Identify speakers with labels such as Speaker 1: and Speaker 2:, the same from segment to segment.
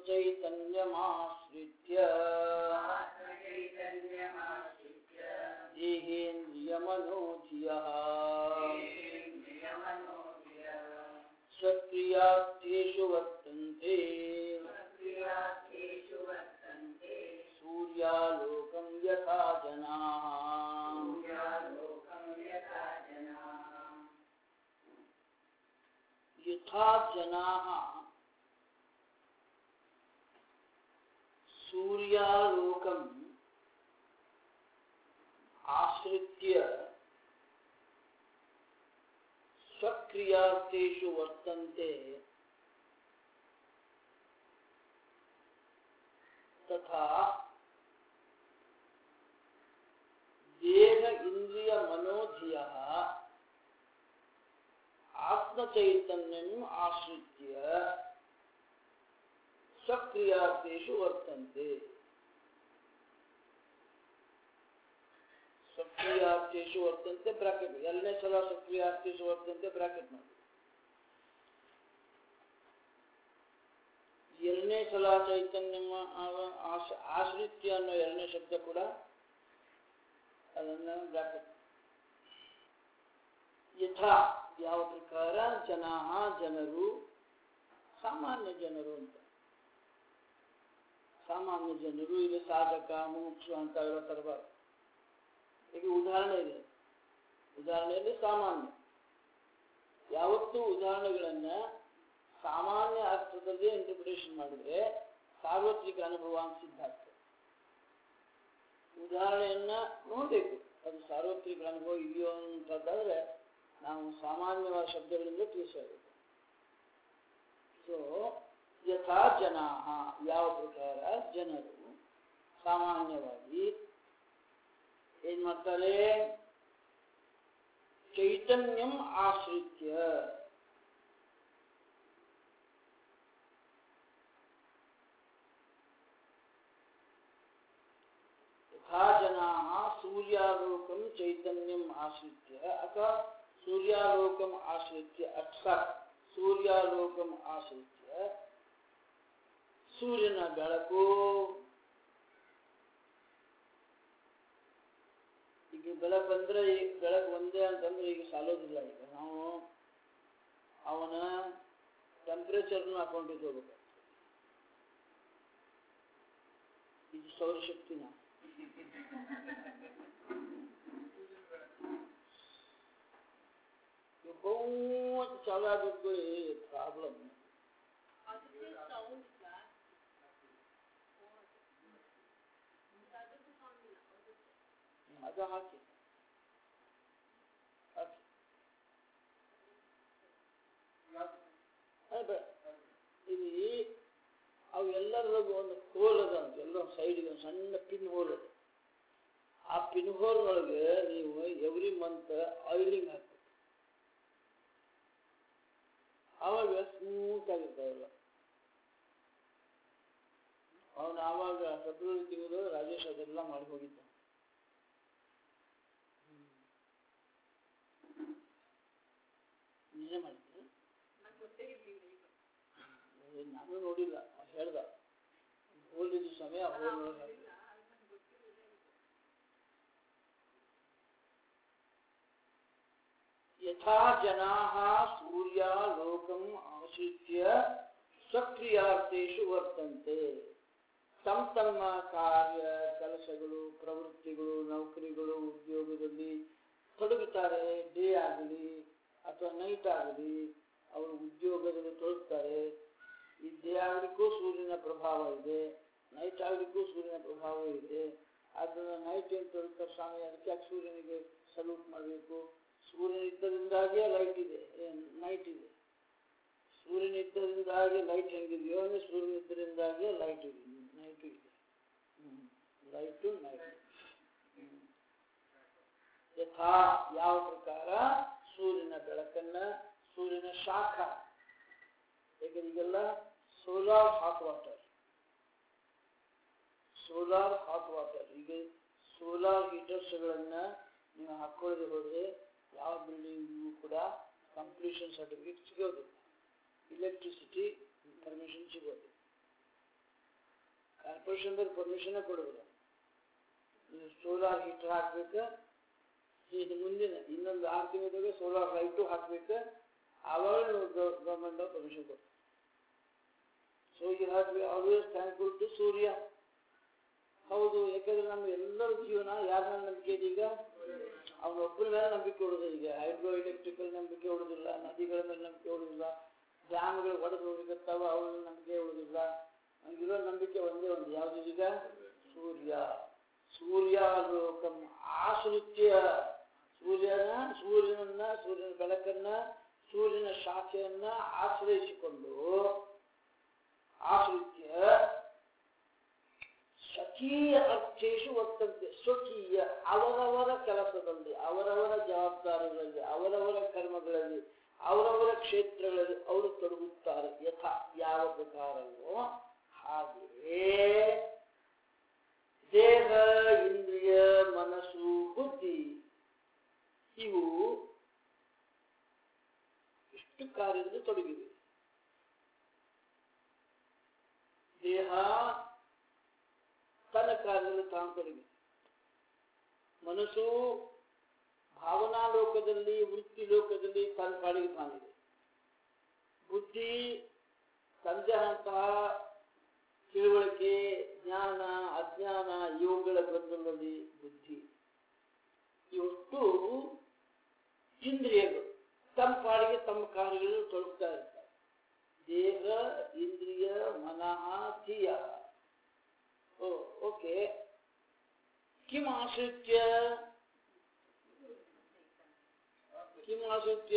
Speaker 1: ಆತ್ಮಚೈತನ್ಯಮಾಶ್ರಿತ್ಯ ದೇಹೇಂದ್ರಿಯಮನೋಧಿಯಃ ಸ್ವಕ್ರಿಯಾರ್ಥೇಷು ವರ್ತಂತೆ ಸೂರ್ಯಾಲೋಕಂ ಯಥಾ ಜನಾಃ ಯಥಾ ಜನಾಃ ಸೂರ್ಯಾಲೋಕಂ ಆಶ್ರಿತ್ಯ ಸ್ವಕ್ರಿಯಾರ್ಥೇಷು ವರ್ತಂತೆ ತಥಾ ದೇಹ ಇಂದ್ರಿಯ ಮನೋಧಿಯ ಆತ್ಮಚೈತನ್ಯಂ ಆಶ್ರಿತ್ಯ ಸ್ವಕ್ರಿಯಾರ್ಥೇಷು ವರ್ತಂತೆ ಸಕ್ರಿಯಾರ್ಥೇಶು ವರ್ತಂತೆ ಬ್ರಾಕೆಟ್ ಎರಡನೇ ಸಲ ಸಕ್ರಿಯಾರ್ಥೇಶು ವರ್ತಂತೆ ಬ್ರಾಕೆಟ್ ಮಾಡಿ ಎರಡನೇ ಸಲ ಚೈತನ್ಯ ಆಶ್ರಿತ್ಯ ಅನ್ನೋ ಎರಡನೇ ಶಬ್ದ ಕೂಡ ಅದನ್ನ ಬ್ರಾಕೆಟ್ ಯಥಾ ಯಾವ ಪ್ರಕಾರ ಜನಾ ಜನರು ಸಾಮಾನ್ಯ ಜನರು ಅಂತ ಸಾಮಾನ್ಯ ಜನರು ಇಲ್ಲಿ ಸಾಧಕ ಮುಮುಕ್ಷು ಅಂತ ಎಲ್ಲ ತರಬಾರ್ದು ಈಗ ಉದಾಹರಣೆ ಇದೆ ಉದಾಹರಣೆಯಲ್ಲಿ ಸಾಮಾನ್ಯ ಯಾವತ್ತೂ ಉದಾಹರಣೆಗಳನ್ನ ಸಾಮಾನ್ಯ ಅರ್ಥದಲ್ಲಿ ಇಂಟರ್ಪ್ರಿಟೇಷನ್ ಮಾಡಿದ್ರೆ ಸಾರ್ವತ್ರಿಕ ಅನುಭವ ಅಂತ ಸಿದ್ಧ ಆಗ್ತದೆ ಉದಾಹರಣೆಯನ್ನ ನೋಡಬೇಕು ಅದು ಸಾರ್ವತ್ರಿಕ ಅನುಭವ ಇದೆಯೋ ಅಂತಂದಾದ್ರೆ ನಾವು ಸಾಮಾನ್ಯವಾದ ಶಬ್ದಗಳಿಂದ ತಿಳಿಸಬೇಕು ಸೊ ಯಥಾ ಜನಾ ಯಾವ ಪ್ರಕಾರ ಜನರು ಸಾಮಾನ್ಯವಾಗಿ ಏನ್ ಮಾಡ್ತಾರೆ ಚೈತನ್ಯಂ ಆಶ್ರಿತ್ಯ ಯಥಾ ಜನಾ ಸೂರ್ಯಾಲೋಕಂ ಚೈತನ್ಯಂ ಆಶ್ರಿತ್ಯ ಅಥವಾ ಸೂರ್ಯಾಲೋಕಂ ಆಶ್ರಿತ್ಯ ಅಕ್ಷ ಸೂರ್ಯಾಲೋಕಂ ಆಶ್ರಿತ್ಯ ಸೂರ್ಯನ ಬೆಳಕು ಈಗ ಬೆಳಕಂದ್ರೆ ಈಗ ಬೆಳಕು ಒಂದೇ ಅಂತಂದ್ರೆ ಈಗ ಸಾಲೋದಿಲ್ಲ ಈಗ ನಾವು ಅವನ ಟೆಂಪ್ರೇಚರ್ನ ಹಾಕೊಂಡಿದ್ದು ಹೋಗ್ಬೇಕು ಇದು ಸೌರಶಕ್ತಿನ बहुत ಚಾಲು ಆಗಬೇಕು ಪ್ರಾಬ್ಲಮ್ ಅದು ಹಾಕಿ ಹಾಕಿ ಅದೇ ಇಲ್ಲಿ ಅವು ಎಲ್ಲರಲ್ಲೂ ಒಂದು ಹೋಲ್ ಅದ ಅಂತ ಎಲ್ಲ ಸೈಡ್ಗೆ ಒಂದು ಸಣ್ಣ ಪಿನ್ ಹೋಲ್ ಅದ ಆ ಪಿನ್ ಹೋಲ್ನೊಳಗೆ ನೀವು ಎವ್ರಿ ಮಂತ್ ಆಯಿಲಿಂಗ್ ಹಾಕಬೇಕು ಆವಾಗ ಸ್ಮೂತ್ ಆಗಿರ್ತಾವಲ್ಲ ಅವನು ಆವಾಗ ಫೆಬ್ರವರಿ ತಿಂಗಳು ರಾಜೇಶ್ ಅದೆಲ್ಲ ಮಾಡಿ ಹೋಗಿದ್ದ ನಿಜ ಮಾಡಿದ್ದೆ ನಾನು ನೋಡಿಲ್ಲ ಹೇಳ್ದ ಹೋಲಿದ್ದು ಸಮಯ ಹೋಲ್ ಯಥಾ ಜನಾ ಸೂರ್ಯಾಲೋಕಂ ಆಶ್ರಿತ್ಯ ಸ್ವಕ್ರಿಯಾರ್ಥೇಶು ವರ್ತಂತೆ ತಮ್ಮ ತಮ್ಮ ಕಾರ್ಯ ಕೆಲಸಗಳು ಪ್ರವೃತ್ತಿಗಳು ನೌಕರಿಗಳು ಉದ್ಯೋಗದಲ್ಲಿ ತೊಡಗುತ್ತಾರೆ ಡೇ ಆಗಲಿ ಅಥವಾ ನೈಟ್ ಆಗಲಿ ಅವರು ಉದ್ಯೋಗದಲ್ಲಿ ತೊಡಗುತ್ತಾರೆ ಈ ಡೇ ಆಗಲಿಕ್ಕೂ ಸೂರ್ಯನ ಪ್ರಭಾವ ಇದೆ ನೈಟ್ ಆಗಲಿಕ್ಕೂ ಸೂರ್ಯನ ಪ್ರಭಾವ ಇದೆ ಅದನ್ನು ನೈಟ್ ಏನು ತೊಡಗ್ತಾರೆ ಸ್ವಾಮಿ ಅದಕ್ಕೆ ಯಾಕೆ ಸೂರ್ಯನಿಗೆ ಸಲ್ಯೂಟ್ ಮಾಡಬೇಕು ಸೂರ್ಯನ ಇದ್ದರಿಂದಾಗಿಯೇ ಲೈಟ್ ಇದೆ ನೈಟ್ ಇದೆ ಸೂರ್ಯನ ಇದ್ದರಿಂದಾಗಿ ಲೈಟ್ ಹೆಂಗಿದೆಯೋ ಅಂದರೆ ಸೂರ್ಯನ ಇದ್ದರಿಂದಾಗಿಯೇ ಲೈಟ್ ಇದೆ ನೈಟು ಇದೆ ಲೈಟು ನೈಟ್ ಯಥಾ ಯಾವ ಪ್ರಕಾರ ಸೂರ್ಯನ ಬೆಳಕನ್ನ ಸೂರ್ಯನ ಶಾಖ ಯಾಕಂದ್ರೆ ಈಗೆಲ್ಲ solar hot water solar hot water ಈಗ ಸೋಲಾರ್ ಹೀಟರ್ಸ್ಗಳನ್ನ ನೀವು ಹಾಕೊಳ್ಳದೆ ಹೋದರೆ ಯಾವ ಬಿಲ್ಡಿಂಗಿಗೂ ಕೂಡ ಕಂಪ್ಲೀಷನ್ ಸರ್ಟಿಫಿಕೇಟ್ ಸಿಗೋದಿಲ್ಲ ಇಲೆಕ್ಟ್ರಿಸಿಟಿ ಪರ್ಮಿಷನ್ ಸಿಗೋದು ಕಾರ್ಪೊರೇಷನ್ದಾಗ ಪರ್ಮಿಷನ್ ಕೊಡೋದಿಲ್ಲ ಸೋಲಾರ್ ಹೀಟರ್ ಹಾಕ್ಬೇಕು ಇದು ಮುಂದಿನ ಇನ್ನೊಂದು ಆರು ತಿಂಗಳದಾಗ ಸೋಲಾರ್ ಲೈಟು ಹಾಕ್ಬೇಕು ಆವಾಗ ಗೌರ್ಮೆಂಟ್ ಪರ್ಮಿಷನ್ ಕೊಡ್ತಾರೆ so you have to be always thankful to Surya ಹೌದು ಯಾಕಂದ್ರೆ ನಮ್ಮ ಎಲ್ಲರ ಜೀವನ ಯಾರ ಮೇಲೆ ನಂಬಿಕೆ ಇದೆ ಈಗ ಅವ್ನ ಒಬ್ಬರ ಮೇಲೆ ನಂಬಿಕೆ ಉಳಿದು ಈಗ ಹೈಡ್ರೋ ಎಲೆಕ್ಟ್ರಿಕಲ್ ನಂಬಿಕೆ ಉಳಿದಿಲ್ಲ ನದಿಗಳ ಮೇಲೆ ನಂಬಿಕೆ ಉಳಿದಿಲ್ಲ ಡ್ಯಾಮ್ಗಳು ಒಡೆದು ಹೋಗಿರ್ತಾವ ಅವ್ರ ಮೇಲೆ ನಂಬಿಕೆ ಉಳಿದಿಲ್ಲ ನಮಗಿರೋ ನಂಬಿಕೆ ಒಂದೇ ಒಂದು ಯಾವುದು ಈಗ ಸೂರ್ಯ ಸೂರ್ಯ ಲೋಕಂ ಆಶ್ರಿತ್ಯ ಸೂರ್ಯನ ಸೂರ್ಯನನ್ನ ಸೂರ್ಯನ ಬೆಳಕನ್ನ ಸೂರ್ಯನ ಶಾಖೆಯನ್ನ ಆಶ್ರಯಿಸಿಕೊಂಡು ಆಶ್ರಿತ್ಯ ಸ್ವಕೀಯ ಅರ್ಥೇಶು ವರ್ತಂತೆ ಸ್ವಕೀಯ ಅವರವರ ಕೆಲಸದಲ್ಲಿ ಅವರವರ ಜವಾಬ್ದಾರಿಗಳಲ್ಲಿ ಅವರವರ ಕರ್ಮಗಳಲ್ಲಿ ಅವರವರ ಕ್ಷೇತ್ರಗಳಲ್ಲಿ ಅವರು ತೊಡಗುತ್ತಾರೆ ಯಥಾ ಯಾವ ಪ್ರಕಾರವೋ ಹಾಗೆಯೇ ದೇಹ ಇಂದ್ರಿಯ ಮನಸ್ಸು ಬುದ್ಧಿ ಇವು ಇಷ್ಟು ಕಾರ್ಯದಲ್ಲಿ ತೊಡಗಿವೆ ದೇಹ ತನ್ನ ಕಾರ್ಯದಲ್ಲಿ ತಾನು ತೊಡಗಿದೆ ಮನಸ್ಸು ಭಾವನಾ ಲೋಕದಲ್ಲಿ ವೃತ್ತಿ ಲೋಕದಲ್ಲಿ ತನ್ನ ಪಾಡಿಗೆ ತಾನಿದೆ ಬುದ್ಧಿ ತಂದೆಯಂತಹ ತಿಳುವಳಿಕೆ ಜ್ಞಾನ ಅಜ್ಞಾನ ಇವುಗಳ ಗೊಂದಲದಲ್ಲಿ ಬುದ್ಧಿ ಇವಷ್ಟು ಇಂದ್ರಿಯಗಳು ತಮ್ಮ ಪಾಡಿಗೆ ತಮ್ಮ ಕಾರ್ಯಗಳನ್ನು ತೊಡಗ್ತಾ ಇರ್ತಾರೆ ದೇಹ ಇಂದ್ರಿಯ ಮನಃ ಧಿಯ ಓ ಓಕೆ ಕಿಂ ಆಶ್ರಿತ್ಯ ಕಿಂ ಆಶ್ರಿತ್ಯ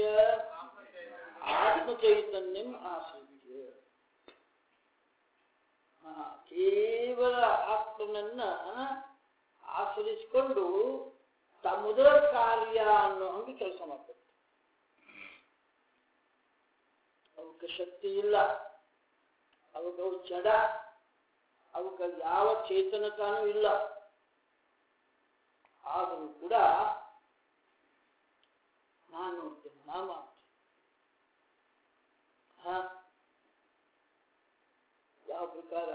Speaker 1: ಆತ್ಮಚೈತನ್ಯಂ ಆಶ್ರಿತ್ಯ ಹಾ, ಕೇವಲ ಆತ್ಮನನ್ನ ಆಶ್ರಯಿಸಿಕೊಂಡು ತಮ್ಮದ ಕಾರ್ಯ ಅನ್ನೋ ಹಂಗೆ ಕೆಲಸ ಮಾಡ್ತಾರೆ ಅವಕ್ಕೆ ಶಕ್ತಿ ಇಲ್ಲ ಅವಕ್ಕೆ ಅವು ಜಡ ಅವಕ್ಕೆ ಯಾವ ಚೇತನತಾನೂ ಇಲ್ಲ ಆದರೂ ಕೂಡ ನಾನು ನೋಡ್ತೇನೆ ನಾನು ಮಾಡ್ತೇನೆ ಹಾ ಯಾವ ಪ್ರಕಾರ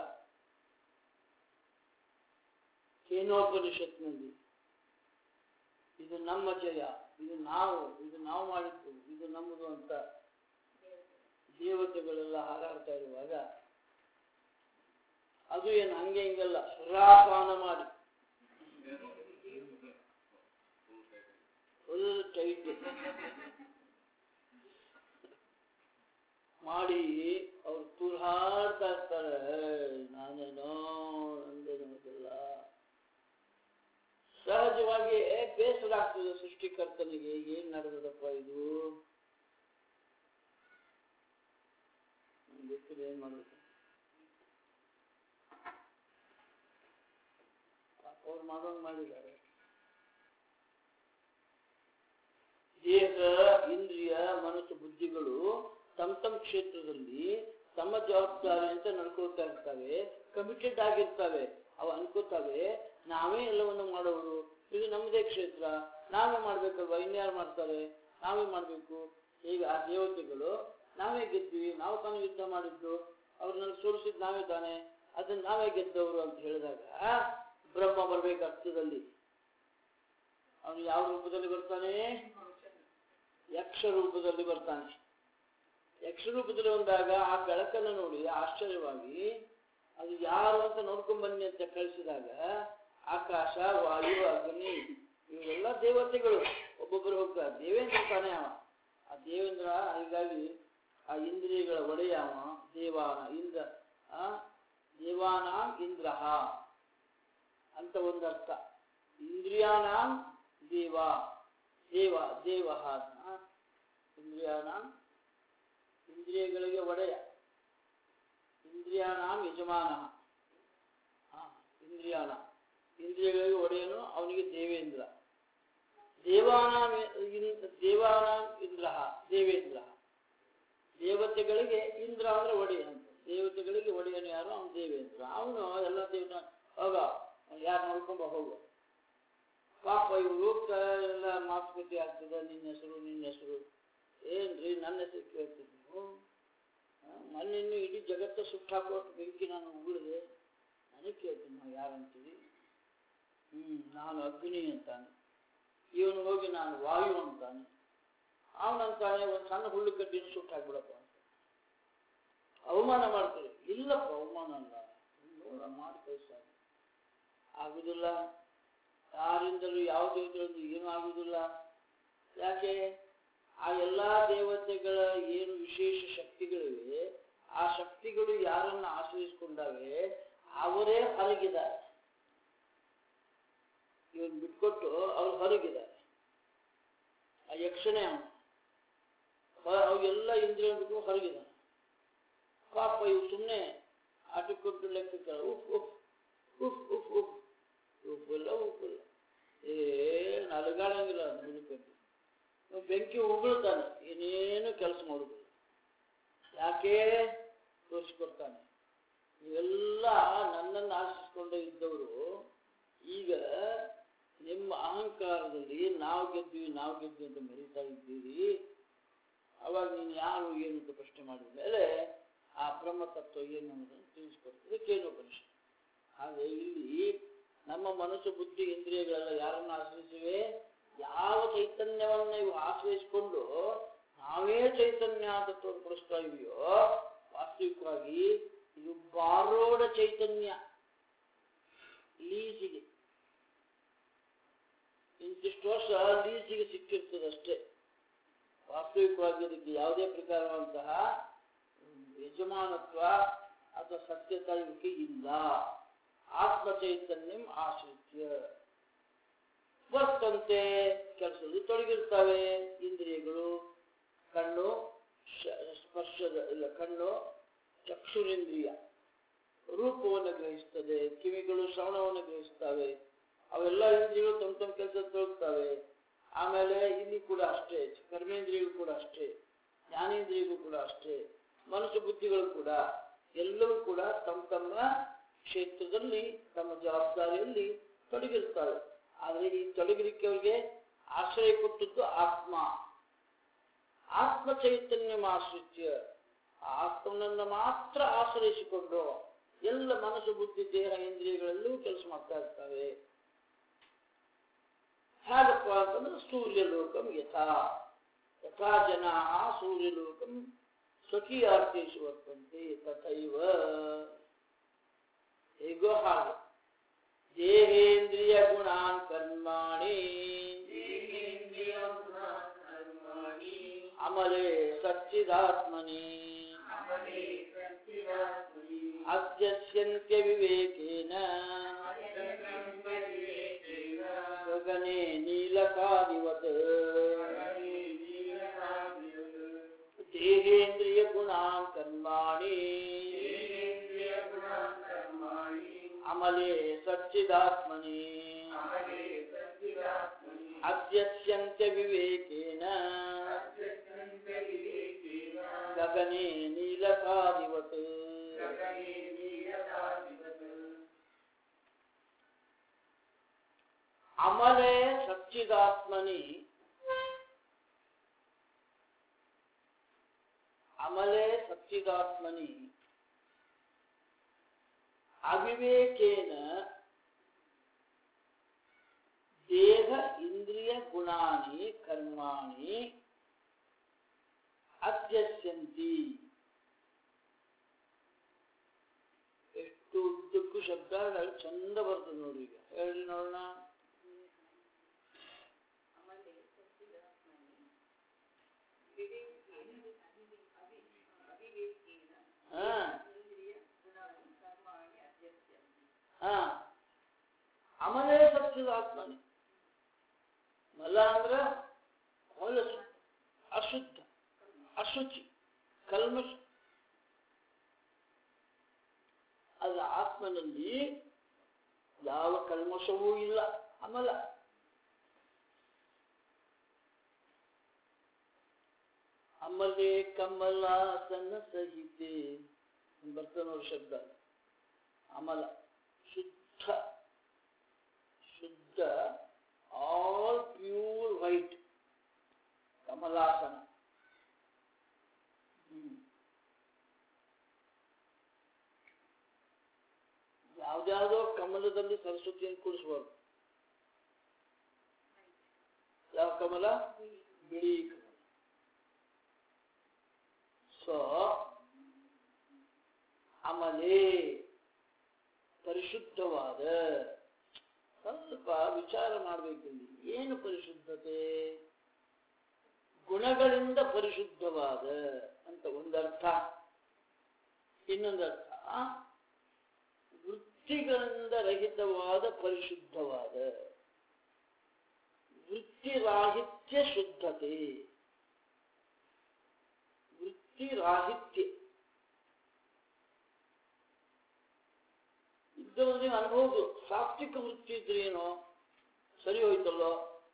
Speaker 1: ಕೇನೋಪನಿಷತ್ನಲ್ಲಿ ಇದು ನಮ್ಮ ಜಯ ಇದು ನಾವು ಇದು ನಾವು ಮಾಡಿದ್ದು ಇದು ನಮ್ಮದು ಅಂತ ದೇವತೆಗಳೆಲ್ಲ ಹಾರಾಡ್ತಾ ಇರುವಾಗ ಅದು ಏನು ಹಂಗೆ ಹಿಂಗಲ್ಲ ಸುರಾಪಾನ ಮಾಡಿ ಫುಲ್ ಟೈಟ್ ಮಾಡಿ ಅವ್ರು ತುರ್ಹಾಡ್ತಾ ಇರ್ತಾರೆ ನಾನೇನೋ ನಂದೇನೋದಿಲ್ಲ ಸಹಜವಾಗಿ ಬೇಸರ ಆಗ್ತದೆ ಸೃಷ್ಟಿಕರ್ತನಿಗೆ ಏನ್ ನಡೆದದಪ್ಪ ಇದು ನಂಗ್ ಗೊತ್ತಿಲ್ಲ ಏನ್ ಮಾಡ್ಬೇಕು ಪಾಪ ಅವ್ರು ಮಾಡೋಂಗ್ ಮಾಡಿದ್ದಾರೆ ದೇಹ ಇಂದ್ರಿಯ ಮನಸ್ಸು ಬುದ್ಧಿಗಳು ತಮ್ಮ ತಮ್ಮ ಕ್ಷೇತ್ರದಲ್ಲಿ ತಮ್ಮ ಜವಾಬ್ದಾರಿ ಅಂತ ನಡ್ಕೊಳ್ತಾ ಇರ್ತವೆ ಕಮಿಟೆಡ್ ಆಗಿರ್ತವೆ ಅವು ಅನ್ಕೋತವೆ ನಾವೇ ಎಲ್ಲವನ್ನು ಮಾಡೋರು ಇದು ನಮ್ಮದೇ ಕ್ಷೇತ್ರ ನಾವೇ ಮಾಡ್ಬೇಕಲ್ವಾ ಇನ್ಯಾರು ಮಾಡ್ತಾರೆ ನಾವೇ ಮಾಡಬೇಕು ಈಗ ಆ ದೇವತೆಗಳು ನಾವೇ ಗೆದ್ವಿ ನಾವು ತಾನು ಯುದ್ಧ ಮಾಡಿದ್ದು ಅವ್ರನ್ನ ಸೋಲಿಸಿದ್ ನಾವೇ ತಾನೆ ಅದನ್ನ ನಾವೇ ಗೆದ್ದವರು ಅಂತ ಹೇಳಿದಾಗ ಬ್ರಹ್ಮ ಬರ್ಬೇಕು ಅರ್ಥದಲ್ಲಿ ಅವನು ಯಾವ ರೂಪದಲ್ಲಿ ಬರ್ತಾನೆ ಯಕ್ಷ ರೂಪದಲ್ಲಿ ಬರ್ತಾನೆ ಯಕ್ಷ ರೂಪದಲ್ಲಿ ಬಂದಾಗ ಆ ಬೆಳಕನ್ನು ನೋಡಿ ಆಶ್ಚರ್ಯವಾಗಿ ಅದು ಯಾರು ಅಂತ ನೋಡ್ಕೊಂಡ್ ಬನ್ನಿ ಅಂತ ಕಳಿಸಿದಾಗ ಆಕಾಶ ವಾಯು ಅಗ್ನಿ ಇವೆಲ್ಲ ದೇವತೆಗಳು ಒಬ್ಬೊಬ್ಬರು ಹೋಗ್ತಾರೆ ದೇವೇಂದ್ರ ತಾನೇ ಅವ ಆ ದೇವೇಂದ್ರ ಹೀಗಾಗಿ ಆ ಇಂದ್ರಿಯಗಳ ಒಡೆಯ ಅವ ದೇವಾನ ಇಂದ್ರ ಆ ದೇವಾನಾಂ ಇಂದ್ರಹ ಅಂತ ಒಂದರ್ಥ ಇಂದ್ರಿಯಾನಾಂ ದೇವ ದೇವ ದೇವ ಇಂದ್ರಿಯಾನಾಂ ಇಂದ್ರಿಯಗಳಿಗೆ ಒಡೆಯ ಇಂದ್ರಿಯಾನಾಂ ಯಜಮಾನ ಹಾ ಇಂದ್ರಿಯಾನ ಇಂದ್ರಿಯಗಳಿಗೆ ಒಡೆಯನು ಅವನಿಗೆ ದೇವೇಂದ್ರ ದೇವಾನಾಂ ಇನ್- ದೇವಾನಾಂ ಇಂದ್ರ ದೇವೇಂದ್ರ ದೇವತೆಗಳಿಗೆ ಇಂದ್ರ ಅಂದ್ರೆ ಒಡೆಯ ಅಂತ ದೇವತೆಗಳಿಗೆ ಒಡೆಯನು ಯಾರು ಅವನು ದೇವೇಂದ್ರ ಅವನು ಎಲ್ಲ ದೇವನ ಹೋಗ ಯಾರು ನೋಡ್ಕೊಂಬ ಹೋಗು ಪಾಪ ಇವ್ರು ಹೋಗ್ತಾ ಎಲ್ಲ ಮಾತುಕತೆ ಆಗ್ತದ ನಿನ್ನ ಹೆಸರು ನಿನ್ನ ಹೆಸರು ಏನ್ರಿ ನನ್ನ ಹೆಸರು ಕೇಳ್ತೀನಿ ನೀವು ಮೊನ್ನೆ ಇಡೀ ಜಗತ್ತ ಸುಟ್ಟಾಕೋಟ್ ಬೆಂಕಿ ನಾನು ಉಗುಳಿದೆ ಅದಕ್ಕೆ ಕೇಳ್ತೀನಿ ನಾವು ಯಾರಂತೀವಿ ಹ್ಮ್ ನಾನು ಅಗ್ನಿ ಅಂತಾನೆ ಇವನು ಹೋಗಿ ನಾನು ವಾಯು ಅಂತಾನೆ ಅವನಂತಾನೆ ಒಂದು ಸಣ್ಣ ಹುಲ್ಲು ಕಡ್ಡಿನ ಸುಟ್ಟು ಹಾಕ್ಬಿಡಪ್ಪ ಅಂತ ಅವಮಾನ ಮಾಡ್ತಾರೆ ಇಲ್ಲಪ್ಪ ಅವಮಾನ ಅಲ್ಲ ನೋಡ ಮಾಡಿ ಕಳಿಸ್ತಾರೆ ಆಗುದಿಲ್ಲ ಯಾರಿಂದಲೂ ಯಾವುದೇ ಇದರಲ್ಲೂ ಏನೂ ಆಗುದಿಲ್ಲ ಯಾಕೆ ಆ ಎಲ್ಲಾ ದೇವತೆಗಳ ಏನು ವಿಶೇಷ ಶಕ್ತಿಗಳಿವೆ ಆ ಶಕ್ತಿಗಳು ಯಾರನ್ನ ಆಶ್ರಯಿಸಿಕೊಂಡಾವೆ ಅವರೇ ಹೊರಗಿದ್ದಾರೆ ಇವನ್ ಬಿಟ್ಕೊಟ್ಟು ಅವ್ರು ಹೊರಗಿದ್ದಾರೆ ಆ ಯಕ್ಷನೇ ಅವನು ಅವೆಲ್ಲ ಇಂದ್ರಿಯ ಬಿಟ್ಟು ಹೊರಗಿದ್ದಾನೆ ಪಾಪ ಇವು ಸುಮ್ಮನೆ ಆಟಕ್ಕೊಟ್ಟು ಲೆಕ್ಕಕ್ಕೆ ಉಫ್ ಉಫ್ ಉಫ್ ಉಫ್ ಉಫ್ ಉಪ್ಪಿಲ್ಲ ಉಪ್ಪಿಲ್ಲ ಏನು ಅಲಗಾಡಂಗಿಲ್ಲ ಮುದುಕಟ್ಟು ಬೆಂಕಿ ಉಗುಳ್ತಾನೆ ಏನೇನು ಕೆಲಸ ಮಾಡುದಿಲ್ಲ ಯಾಕೆ ತೋರಿಸ್ಕೊಡ್ತಾನೆ ನೀವೆಲ್ಲ ನನ್ನನ್ನು ಆಶಿಸ್ಕೊಂಡೇ ಇದ್ದವರು ಈಗ ನಿಮ್ಮ ಅಹಂಕಾರದಲ್ಲಿ ನಾವು ಗೆದ್ವಿ ನಾವು ಗೆದ್ವಿ ಅಂತ ಮೆರೀತಾ ಇದ್ದೀರಿ ಅವಾಗ ನೀನು ಯಾರು ಏನು ಅಂತ ಪ್ರಶ್ನೆ ಮಾಡಿದ ಮೇಲೆ ಆ ಬ್ರಹ್ಮ ತತ್ವ ಏನು ಅನ್ನೋದನ್ನು ತಿಳಿಸ್ಕೊಡ್ತದೆ ಕೇನೋಪನಿಷತ್ ಹಾಗೆ ಇಲ್ಲಿ ನಮ್ಮ ಮನಸ್ಸು ಬುದ್ಧಿ ಇಂದ್ರಿಯಗಳೆಲ್ಲ ಯಾರನ್ನು ಆಶ್ರಯಿಸಿವೆ ಯಾವ ಚೈತನ್ಯವನ್ನ ಇವು ಆಶ್ರಯಿಸಿಕೊಂಡು ನಾವೇ ಚೈತನ್ಯ ಅಂತ ತೋರ್ಪಡಿಸ್ತಾ ಇದೆಯೋ ವಾಸ್ತವಿಕವಾಗಿ ಇದು ಬಾರೋಡ ಚೈತನ್ಯ ಲೀಸಿಗೆ ಇಂತಿಷ್ಟು ವರ್ಷ ಲೀಸಿಗೆ ಸಿಕ್ಕಿರ್ತದೆ ಅಷ್ಟೇ ವಾಸ್ತವಿಕವಾಗಿ ಅದಕ್ಕೆ ಯಾವುದೇ ಪ್ರಕಾರವಂತಹ ಯಜಮಾನತ್ವ ಅಥವಾ ಸತ್ಯತ ಇವಕ್ಕೆ ಇಲ್ಲ ಆತ್ಮ ಚೈತನ್ಯಂ ಆಶ್ರಿತ್ಯ ವರ್ತಂತೆ ಕೆಲಸದಲ್ಲಿ ತೊಡಗಿರ್ತವೆ ಇಂದ್ರಿಯಗಳು ಕಣ್ಣು ಶ- ಸ್ಪರ್ಶದ ಇಲ್ಲ ಕಣ್ಣು ಚಕ್ಷುರೇಂದ್ರಿಯ ರೂಪವನ್ನು ಗ್ರಹಿಸ್ತದೆ ಕಿವಿಗಳು ಶ್ರವಣವನ್ನು ಗ್ರಹಿಸ್ತವೆ ಅವೆಲ್ಲ ಇಂದ್ರಿಯಗಳು ತಮ್ಮ ತಮ್ಮ ಕೆಲಸ ತೊಡಗ್ತವೆ ಆಮೇಲೆ ಇಲ್ಲಿ ಕೂಡ ಅಷ್ಟೇ ಕರ್ಮೇಂದ್ರಿಯಗಳು ಕೂಡ ಅಷ್ಟೇ ಜ್ಞಾನೇಂದ್ರಿಯಗಳು ಕೂಡ ಅಷ್ಟೇ ಮನಸ್ಸು ಬುದ್ಧಿಗಳು ಕೂಡ ಎಲ್ಲವೂ ಕೂಡ ತಮ್ಮ ತಮ್ಮ ಕ್ಷೇತ್ರದಲ್ಲಿ ತಮ್ಮ ಜವಾಬ್ದಾರಿಯಲ್ಲಿ ತೊಡಗಿರ್ತಾರೆ ಆದರೆ ಈ ತೊಡಗಲಿಕ್ಕೆ ಅವರಿಗೆ ಆಶ್ರಯ ಕೊಟ್ಟದ್ದು ಆತ್ಮ ಆತ್ಮ ಚೈತನ್ಯ ಆಶ್ರಿತ್ಯ ಆ ಆತ್ಮನನ್ನು ಮಾತ್ರ ಆಶ್ರಯಿಸಿಕೊಂಡು ಎಲ್ಲ ಮನಸ್ಸು ಬುದ್ಧಿ ದೇಹ ಇಂದ್ರಿಯಗಳಲ್ಲೂ ಕೆಲಸ ಮಾಡ್ತಾ ಇರ್ತವೆ ಹೇಗಪ್ಪ ಅಂತಂದ್ರೆ ಸೂರ್ಯಲೋಕಂ ಯಥಾ ಯಥಾ ಜನಾ ಸೂರ್ಯಲೋಕಂ ಸ್ವಕೀಯಾರ್ಥೇಶು ವರ್ತಂತೆ ತಥೈವ ಹೇಗೋ ಹಾಗೆ ದೇಹೇಂದ್ರಿಯ ಗುಣಾನ್ ಕರ್ಮಾಣಿ ಅಮಲೆ ಸಚ್ಚಿದಾತ್ಮನಿ ಅಧ್ಯಸ್ಯಂತ್ಯ ವಿವೇಕೇನ ಗಗನೆ ನೀಲಕಾದಿವತ್ ದೇಹೇಂದ್ರಿಯ ಗುಣಾನ್ ಕರ್ಮಾಣಿ ಅಮಲೆ ಸಚ್ಚಿದಾತ್ಮನಿ ಅಧ್ಯಸ್ಯಂತ್ಯ ವಿವೇಕೇನ ಗಗನೆ ನೀಲಕಾದಿವತ್ ಅಮಲೆ ಸಚ್ಚಿದಾತ್ಮನಿ ಅಮಲೆ ಸಚ್ಚಿದಾತ್ಮನಿ ಅವಿವೇಕೇನ ದೇಹ ಇಂದ್ರಿಯ ಗುಣಾನಿ ಕರ್ಮಾಣಿ ಅಧ್ಯಸ್ಯಂತಿ ಎಷ್ಟು ಉದ್ದಕ್ಕೂ ಶಬ್ದ ಹೇಳಿ ಚಂದ ಬರ್ತದೆ ನೋಡಿ ಈಗ ಹೇಳಿ ನೋಡೋಣ ಹಾ ಹಾ ಅಮಲೇ ಸತ್ಯದ ಆತ್ಮನಿ ಮಲ ಅಂದ್ರ ಹೊಲಸು ಅಶುದ್ಧ ಅಶುಚಿ ಕಲ್ಮಶ ಅದು ಆತ್ಮನಲ್ಲಿ ಯಾವ ಕಲ್ಮಶವೂ ಇಲ್ಲ ಅಮಲ ಅಮಲೆ ಕಮಲ ಸನ್ನ ಸಹಿತೆ ಬರ್ತದೆ ನೋಡಿ ಶಬ್ದ ಅಮಲ ಶುದ್ಧ ಶುದ್ಧ ಆಲ್ ಪ್ಯೂರ್ ವೈಟ್ ಕಮಲಾಸನ ಹ್ಮ್. ಯಾವ್ದ್ಯಾವ ಕಮಲ ಬಿಳಿ ಕಮಲ ಸೊ ಆಮೇಲೆ ಪರಿಶುದ್ಧವಾದ ಸ್ವಲ್ಪ ವಿಚಾರ ಮಾಡಬೇಕಿಲ್ಲಿ ಏನು ಪರಿಶುದ್ಧತೆ ಗುಣಗಳಿಂದ ಪರಿಶುದ್ಧವಾದ ಅಂತ ಒಂದರ್ಥ ಇನ್ನೊಂದರ್ಥ ವೃತ್ತಿಗಳಿಂದ ರಹಿತವಾದ ಪರಿಶುದ್ಧವಾದ ವೃತ್ತಿರಾಹಿತ್ಯ ಶುದ್ಧತೆ ವೃತ್ತಿರಾಹಿತ್ಯ ಇದ್ದವರು ನೀವು ಅನ್ಬೋದು ಸಾತ್ವಿಕ ವೃತ್ತಿ ಇದ್ರೆ ಏನು ಸರಿ ಹೋಯ್ತಲ್ಲೋ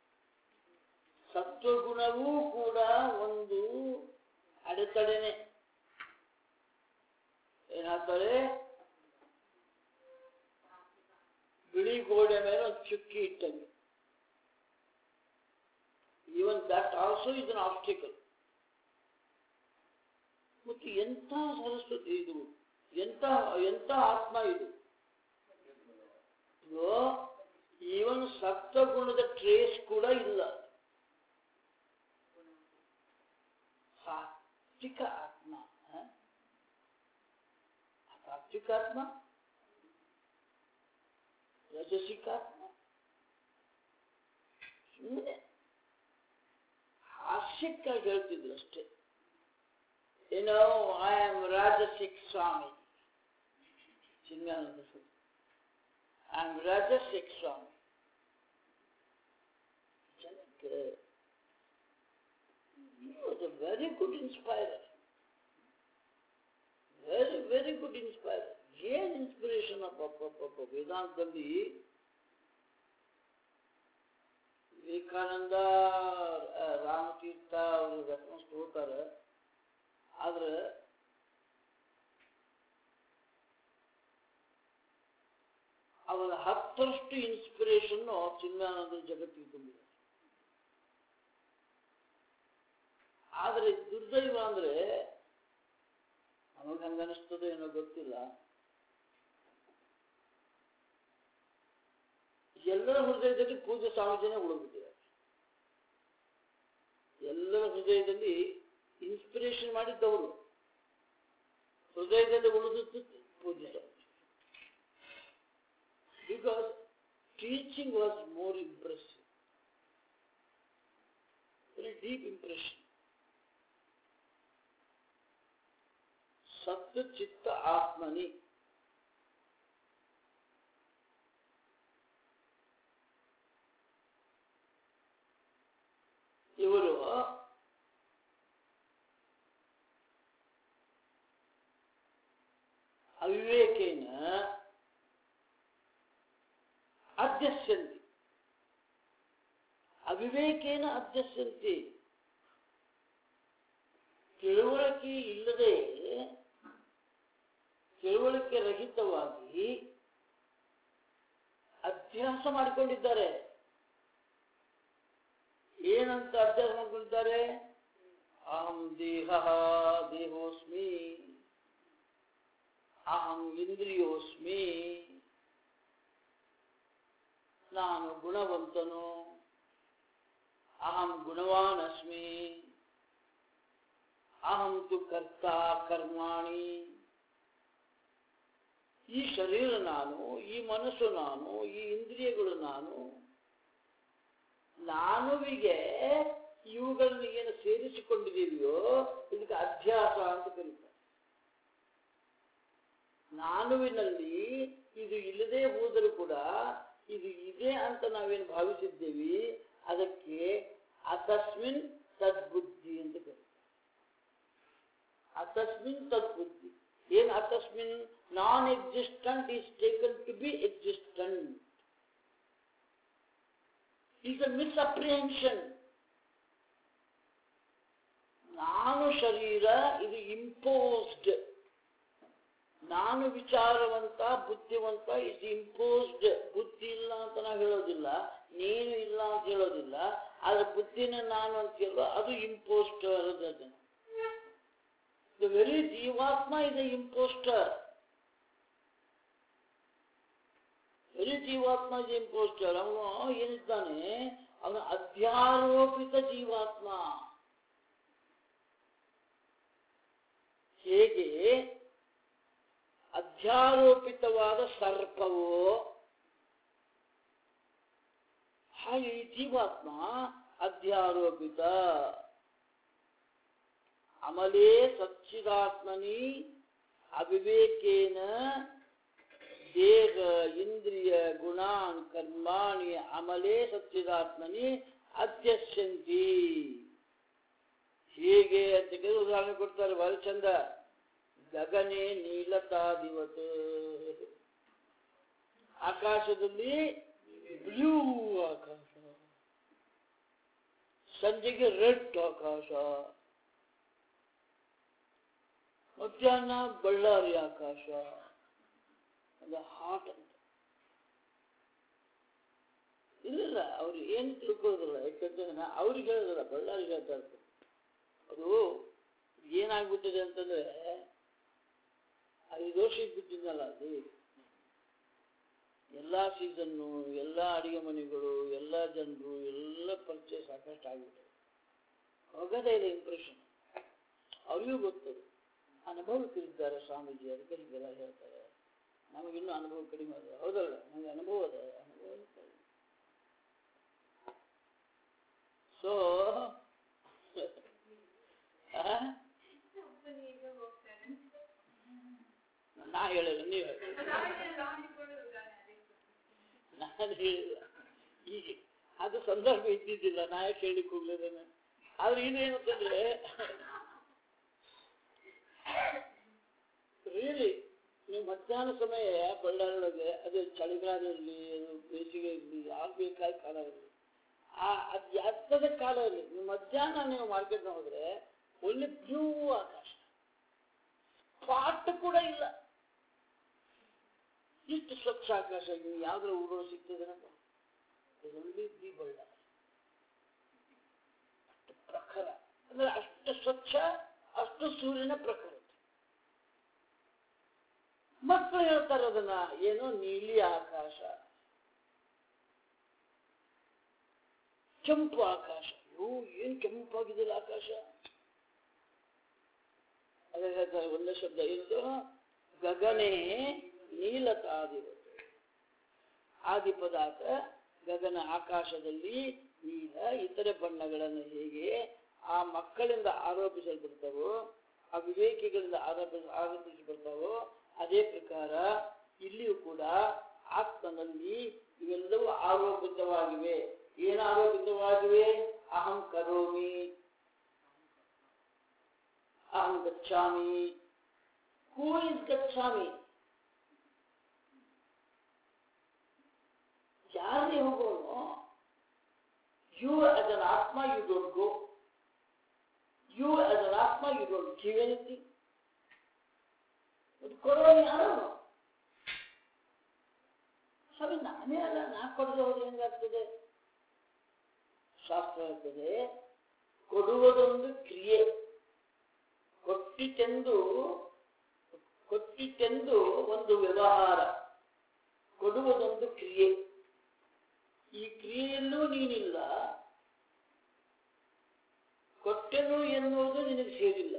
Speaker 1: ಸತ್ವಗುಣವೂ ಕೂಡ ಒಂದು ಅಡೆತಡೆನೆ ಏನ್ ಹಾಕ್ತಾರೆ ಬಿಳಿ ಗೋಡೆ ಮೇಲೆ ಒಂದು ಚುಕ್ಕಿ ಇಟ್ಟಂಗೆ even that also is an obstacle ಮತ್ತು ಎಂಥ ಸರಸ್ವತಿ ಇದು ಎಂಥ ಎಂಥ ಆತ್ಮ ಇದು ಈವನ್ ಸತ್ವಗುಣದ ಟ್ರೇಸ್ ಕೂಡ ಇಲ್ಲ ಸಾತ್ವಿಕ ಆತ್ಮ ಹ? ಸಾತ್ವಿಕ ಆತ್ಮ ರಜಸಿಕ ಆತ್ಮ ಸುಮ್ಮನೆ ಹಾಸ್ಯಕ್ಕಾಗಿ ಹೇಳ್ತಿದ್ರು ಅಷ್ಟೇ ಏನೋ I am rajasic Swami Chinmayananda Swami I am rajasic Swami ಜನಕ್ಕೆ he was a very good inspirer. Very, very good inspirer. ಏನ್ ಇನ್ಸ್ಪಿರೇಷನ್ ಅಪ್ಪ ವೇದಾಂತದಲ್ಲಿ ವಿವೇಕಾನಂದ ಆ, ರಾಮತೀರ್ಥ ಅವರು ರೆಫರೆನ್ಸ್ ತಗೋತಾರೆ ಆದ್ರೆ ಅವರ ಹತ್ತರಷ್ಟು ಇನ್ಸ್ಪಿರೇಷನ್ ಚಿನ್ಮಾನಂದ ಜಗತ್ತಿಗೆ ತುಂಬಿದೆ ಆದರೆ ದುರ್ದೈವ ಅಂದ್ರೆ ನಮಗೆ ಹಂಗನಿಸ್ತದೋ ಏನೋ ಗೊತ್ತಿಲ್ಲ ಎಲ್ಲರ ಹೃದಯದಲ್ಲಿ ಪೂಜೆ ಸ್ವಾಮೀಜಿನೇ ಉಳಿದ್ಬಿಟ್ಟಿದ್ದಾರೆ ಎಲ್ಲರ ಹೃದಯದಲ್ಲಿ ಇನ್ಸ್ಪಿರೇಷನ್ ಮಾಡಿದ್ದವರು ಹೃದಯದಲ್ಲಿ ಉಳಿದದ್ದು ಪೂಜೆ Swamiji because teaching was more impressive very deep impression ಸತ್ಯ ಚಿತ್ತ ಆತ್ಮನಿ ಇವರು ಅವಿವೇಕೇನ ಅಧ್ಯಸ್ಯಂತಿ ಅವಿವೇಕೇನ ಅಧ್ಯಸ್ಯಂತಿ ತಿಳುವಳಿಕೆ ಇಲ್ಲದೆ ತಿಳುವಳಿಕೆ ರಹಿತವಾಗಿ ಅಭ್ಯಾಸ ಮಾಡಿಕೊಂಡಿದ್ದಾರೆ ಏನಂತ ಅಭ್ಯಾಸ ಮಾಡ್ಕೊಂಡಿದ್ದಾರೆ ಅಹಂ ದೇಹ ದೇಹೋಸ್ಮಿ ಅಹಂ ಇಂದ್ರಿಯೋಸ್ಮಿ ನಾನು ಗುಣವಂತನು ಅಹಂ ಗುಣವಾನಸ್ಮಿ ಅಹಂ ತು ಕರ್ತ ಕರ್ಮಾಣಿ ಈ ಶರೀರ ನಾನು ಈ ಮನಸ್ಸು ನಾನು ಈ ಇಂದ್ರಿಯಗಳು ನಾನು ನಾನುವಿಗೆ ಇವುಗಳನ್ನು ಏನು ಸೇರಿಸಿಕೊಂಡಿದ್ದೀವಿಯೋ ಇದಕ್ಕೆ ಅಧ್ಯಾಸ ಅಂತ ಕರೀತಾರೆ ನಾನುವಿನಲ್ಲಿ ಇದು ಇಲ್ಲದೆ ಹೋದರೂ ಕೂಡ ಇದು ಇದೆ ಅಂತ ನಾವೇನು ಭಾವಿಸಿದ್ದೇವೆ ಅದಕ್ಕೆ ಅತಸ್ಮಿನ್ ತದ್ಬುದ್ಧಿ ಅಂತ ಕರೀತಾರೆ ಅತಸ್ಮಿನ್ ತದ್ಬುದ್ಧಿ ಏನ್ ಅತಸ್ಮಿನ್ non existent is taken to be existent is a misapprehension. ನಾನು ಶರೀರ ಇದು ಇಂಪೋಸ್ಡ್ ನಾನು ವಿಚಾರವಂತ ಬುದ್ಧಿವಂತ ಇಸ್ ಇಂಪೋಸ್ಡ್ ಬುದ್ಧಿ ಇಲ್ಲ ಅಂತ ನಾವು ಹೇಳೋದಿಲ್ಲ ನೀನು ಇಲ್ಲ ಅಂತ ಹೇಳೋದಿಲ್ಲ ಆದ್ರೆ ಬುದ್ಧಿನ ನಾನು ಅಂತ ಹೇಳೋ ಅದು imposter the very jivatma is a imposter. Very jivatma is a imposter. ಅವನು ಏನಿದ್ದಾನೆ ಅವನ ಅಧ್ಯಾಸ ಅಧ್ಯಾರೋಪಿತ ಜೀವಾತ್ಮ ಹೇಗೆ ಅಧ್ಯಾರೋಪಿತವಾದ ಸರ್ಪವೋ ಹಾಗೆ ಈ ಜೀವಾತ್ಮ ಅಧ್ಯಾರೋಪಿತ ಅಮಲೇ ಸಚ್ಚಿದಾತ್ಮನಿ ಅವಿವೇಕೇನ ದೇಹ ಇಂದ್ರಿಯ ಗುಣಾನ್ ಕರ್ಮಾಣಿ ಅಮಲೇ ಸಚ್ಚಿದಾತ್ಮನಿ ಅಧ್ಯಸ್ಯಂತಿ ಹೀಗೆ ಅಂತ ಕೇಳಿ ಉದಾಹರಣೆ ಕೊಡ್ತಾರೆ ಬಹಳ ಚಂದ ಗಗನೆ ನೀಲತಾದಿವತ್ ಆಕಾಶದಲ್ಲಿ ಬ್ಲೂ ಆಕಾಶ ಸಂಜೆಗೆ ರೆಡ್ ಆಕಾಶ ಮಧ್ಯಾಹ್ನ ಬಳ್ಳಾರಿ ಆಕಾಶ ಅದು ಹಾಟ್ ಅಂತ ಇಲ್ಲ ಅವ್ರು ಏನು ತಿಳ್ಕೋದಿಲ್ಲ ಯಾಕಂದ್ರೆ ನಾ ಅವ್ರಿಗೆ ಹೇಳೋದಿಲ್ಲ ಬಳ್ಳಾರಿಗೆ ಹೇಳ್ತಾ ಇರ್ತಾರೆ ಅದು ಏನಾಗ್ಬಿಟ್ಟಿದೆ ಅಂತಂದ್ರೆ ಐದು ವರ್ಷಕ್ಕೆ ಬಿಟ್ಟಿದ್ನಲ್ಲ ಅದು ಎಲ್ಲ ಸೀಸನ್ನು ಎಲ್ಲ ಅಡಿಗೆ ಮನೆಗಳು ಎಲ್ಲ ಜನರು ಎಲ್ಲ ಪರಿಚಯ ಸಾಕಷ್ಟು ಆಗಿಬಿಟ್ಟೆ ಹೋಗೋದೇ ಇಲ್ಲ ಇಂಪ್ರೆಷನ್ ಅವ್ರಿಗೂ ಗೊತ್ತದು ಅನುಭವಕ್ಕಿದ್ದಾರೆ ಸ್ವಾಮೀಜಿ ಅದಕ್ಕೆ ಹೀಗೆಲ್ಲ ಹೇಳ್ತಾರೆ ನಮಗಿನ್ನೂ ಅನುಭವ ಕಡಿಮೆ ಅದ ಹೌದಲ್ಲ ನಮಗೆ ಅನುಭವ ಅದ ಅನುಭವ ಇರ್ತದೆ ಸೊ ನಾ ಹೇಳಿಲ್ಲ ನೀವು ಹೇಳಿ ನಾನು ಹೇಳಿಲ್ಲ ಈಗ ಅದು ಸಂದರ್ಭ ಇದ್ದಿದ್ದಿಲ್ಲ ನಾ ಯಾಕೆ ಹೇಳಿಕ್ ಹೋಗ್ಲಿದ್ದೇನೆ ಆದ್ರೆ ಇದೇನಂತಂದ್ರೆ ರಿಯಲಿ ನೀವು ಮಧ್ಯಾಹ್ನ ಸಮಯ ಬಳ್ಳಾರೊಳಗೆ ಅದು ಚಳಿಗಾಲ ಇರಲಿ ಅದು ಬೇಸಿಗೆ ಇರಲಿ ಯಾವ ಬೇಕಾದ ಕಾಲ ಇರಲಿ ಆ ಅದು ಎತ್ತದ ಕಾಲ ಇರಲಿ ನೀವು ಮಧ್ಯಾಹ್ನ ನೀವು ಮಾರ್ಕೆಟ್ ಹೋದ್ರೆ ಒಳ್ಳೆ ಬ್ಲೂ ಆಕಾಶ ಪಾಟ್ ಕೂಡ ಇಲ್ಲ ಇಷ್ಟು ಸ್ವಚ್ಛ ಆಕಾಶ ನೀವು ಯಾವ್ದ್ರ ಊರೊಳಗೆ ಸಿಗ್ತದೇನಪ್ಪ ಒಳ್ಳೆ ದಿ ಬಳ್ಳಾರಿ ಅಷ್ಟು ಪ್ರಖರ ಅಂದ್ರೆ ಅಷ್ಟು ಸ್ವಚ್ಛ ಅಷ್ಟು ಸೂರ್ಯನ ಪ್ರಖರ ಮಕ್ಕಳು ಹೇಳ್ತಾರೆ ಅದನ್ನ ಏನೋ ನೀಲಿ ಆಕಾಶ ಕೆಂಪು ಆಕಾಶ ಅಯ್ಯೋ ಏನ್ ಕೆಂಪಾಗಿದೆಯಲ್ಲ ಆಕಾಶ ಅದೇ ಹೇಳ್ತಾರೆ ಒಂದೇ ಶಬ್ದ ಏನದು ಗಗನೆ ನೀಲತಾದಿವತ್ತು ಆದಿಪದಾರ್ಥ ಗಗನ ಆಕಾಶದಲ್ಲಿ ನೀಲ ಇತರೆ ಬಣ್ಣಗಳನ್ನು ಹೇಗೆ ಆ ಮಕ್ಕಳಿಂದ ಆರೋಪಿಸಲ್ಪಡ್ತಾವೋ ಆ ವಿವೇಕಿಗಳಿಂದ ಆರೋಪ ಆರೋಪಿಸಲ್ಪಡ್ತಾವೋ ಅದೇ ಪ್ರಕಾರ ಇಲ್ಲಿಯೂ ಕೂಡ ಆತ್ಮನಲ್ಲಿ ಇವೆಲ್ಲವೂ ಆರೋಪಿತವಾಗಿವೆ ಏನು ಆರೋಪಿತವಾಗಿವೆ ಅಹಂ ಕರೋಮಿ ಅಹಂ ಗಚ್ಚಾಮಿ ಹೂ ಇಸ್ ಗಚ್ಚಾಮಿ ಯಾರೇ ಹೋಗೋನು you as an atma you don't go you as an atma you don't give anything ಅದು ಕೊಡೋನು ಯಾರು ಸರಿ ನಾನೇ ಅಲ್ಲ ನಾ ಕೊಡದೆ ಹೋದ್ರೆ ಹೆಂಗಾಗ್ತದೆ ಶಾಸ್ತ್ರ ಹೇಳ್ತದೆ ಕೊಡುವುದೊಂದು ಕ್ರಿಯೆ ಕೊಟ್ಟಿತೆಂದು ಕೊಟ್ಟಿತೆಂದು ಒಂದು ವ್ಯವಹಾರ ಕೊಡುವುದೊಂದು ಕ್ರಿಯೆ ಈ ಕ್ರಿಯೆಯಲ್ಲೂ ನೀನಿಲ್ಲ ಕೊಟ್ಟೆನು ಎನ್ನುವುದು ನಿನಗೆ ಸೇರಿಲ್ಲ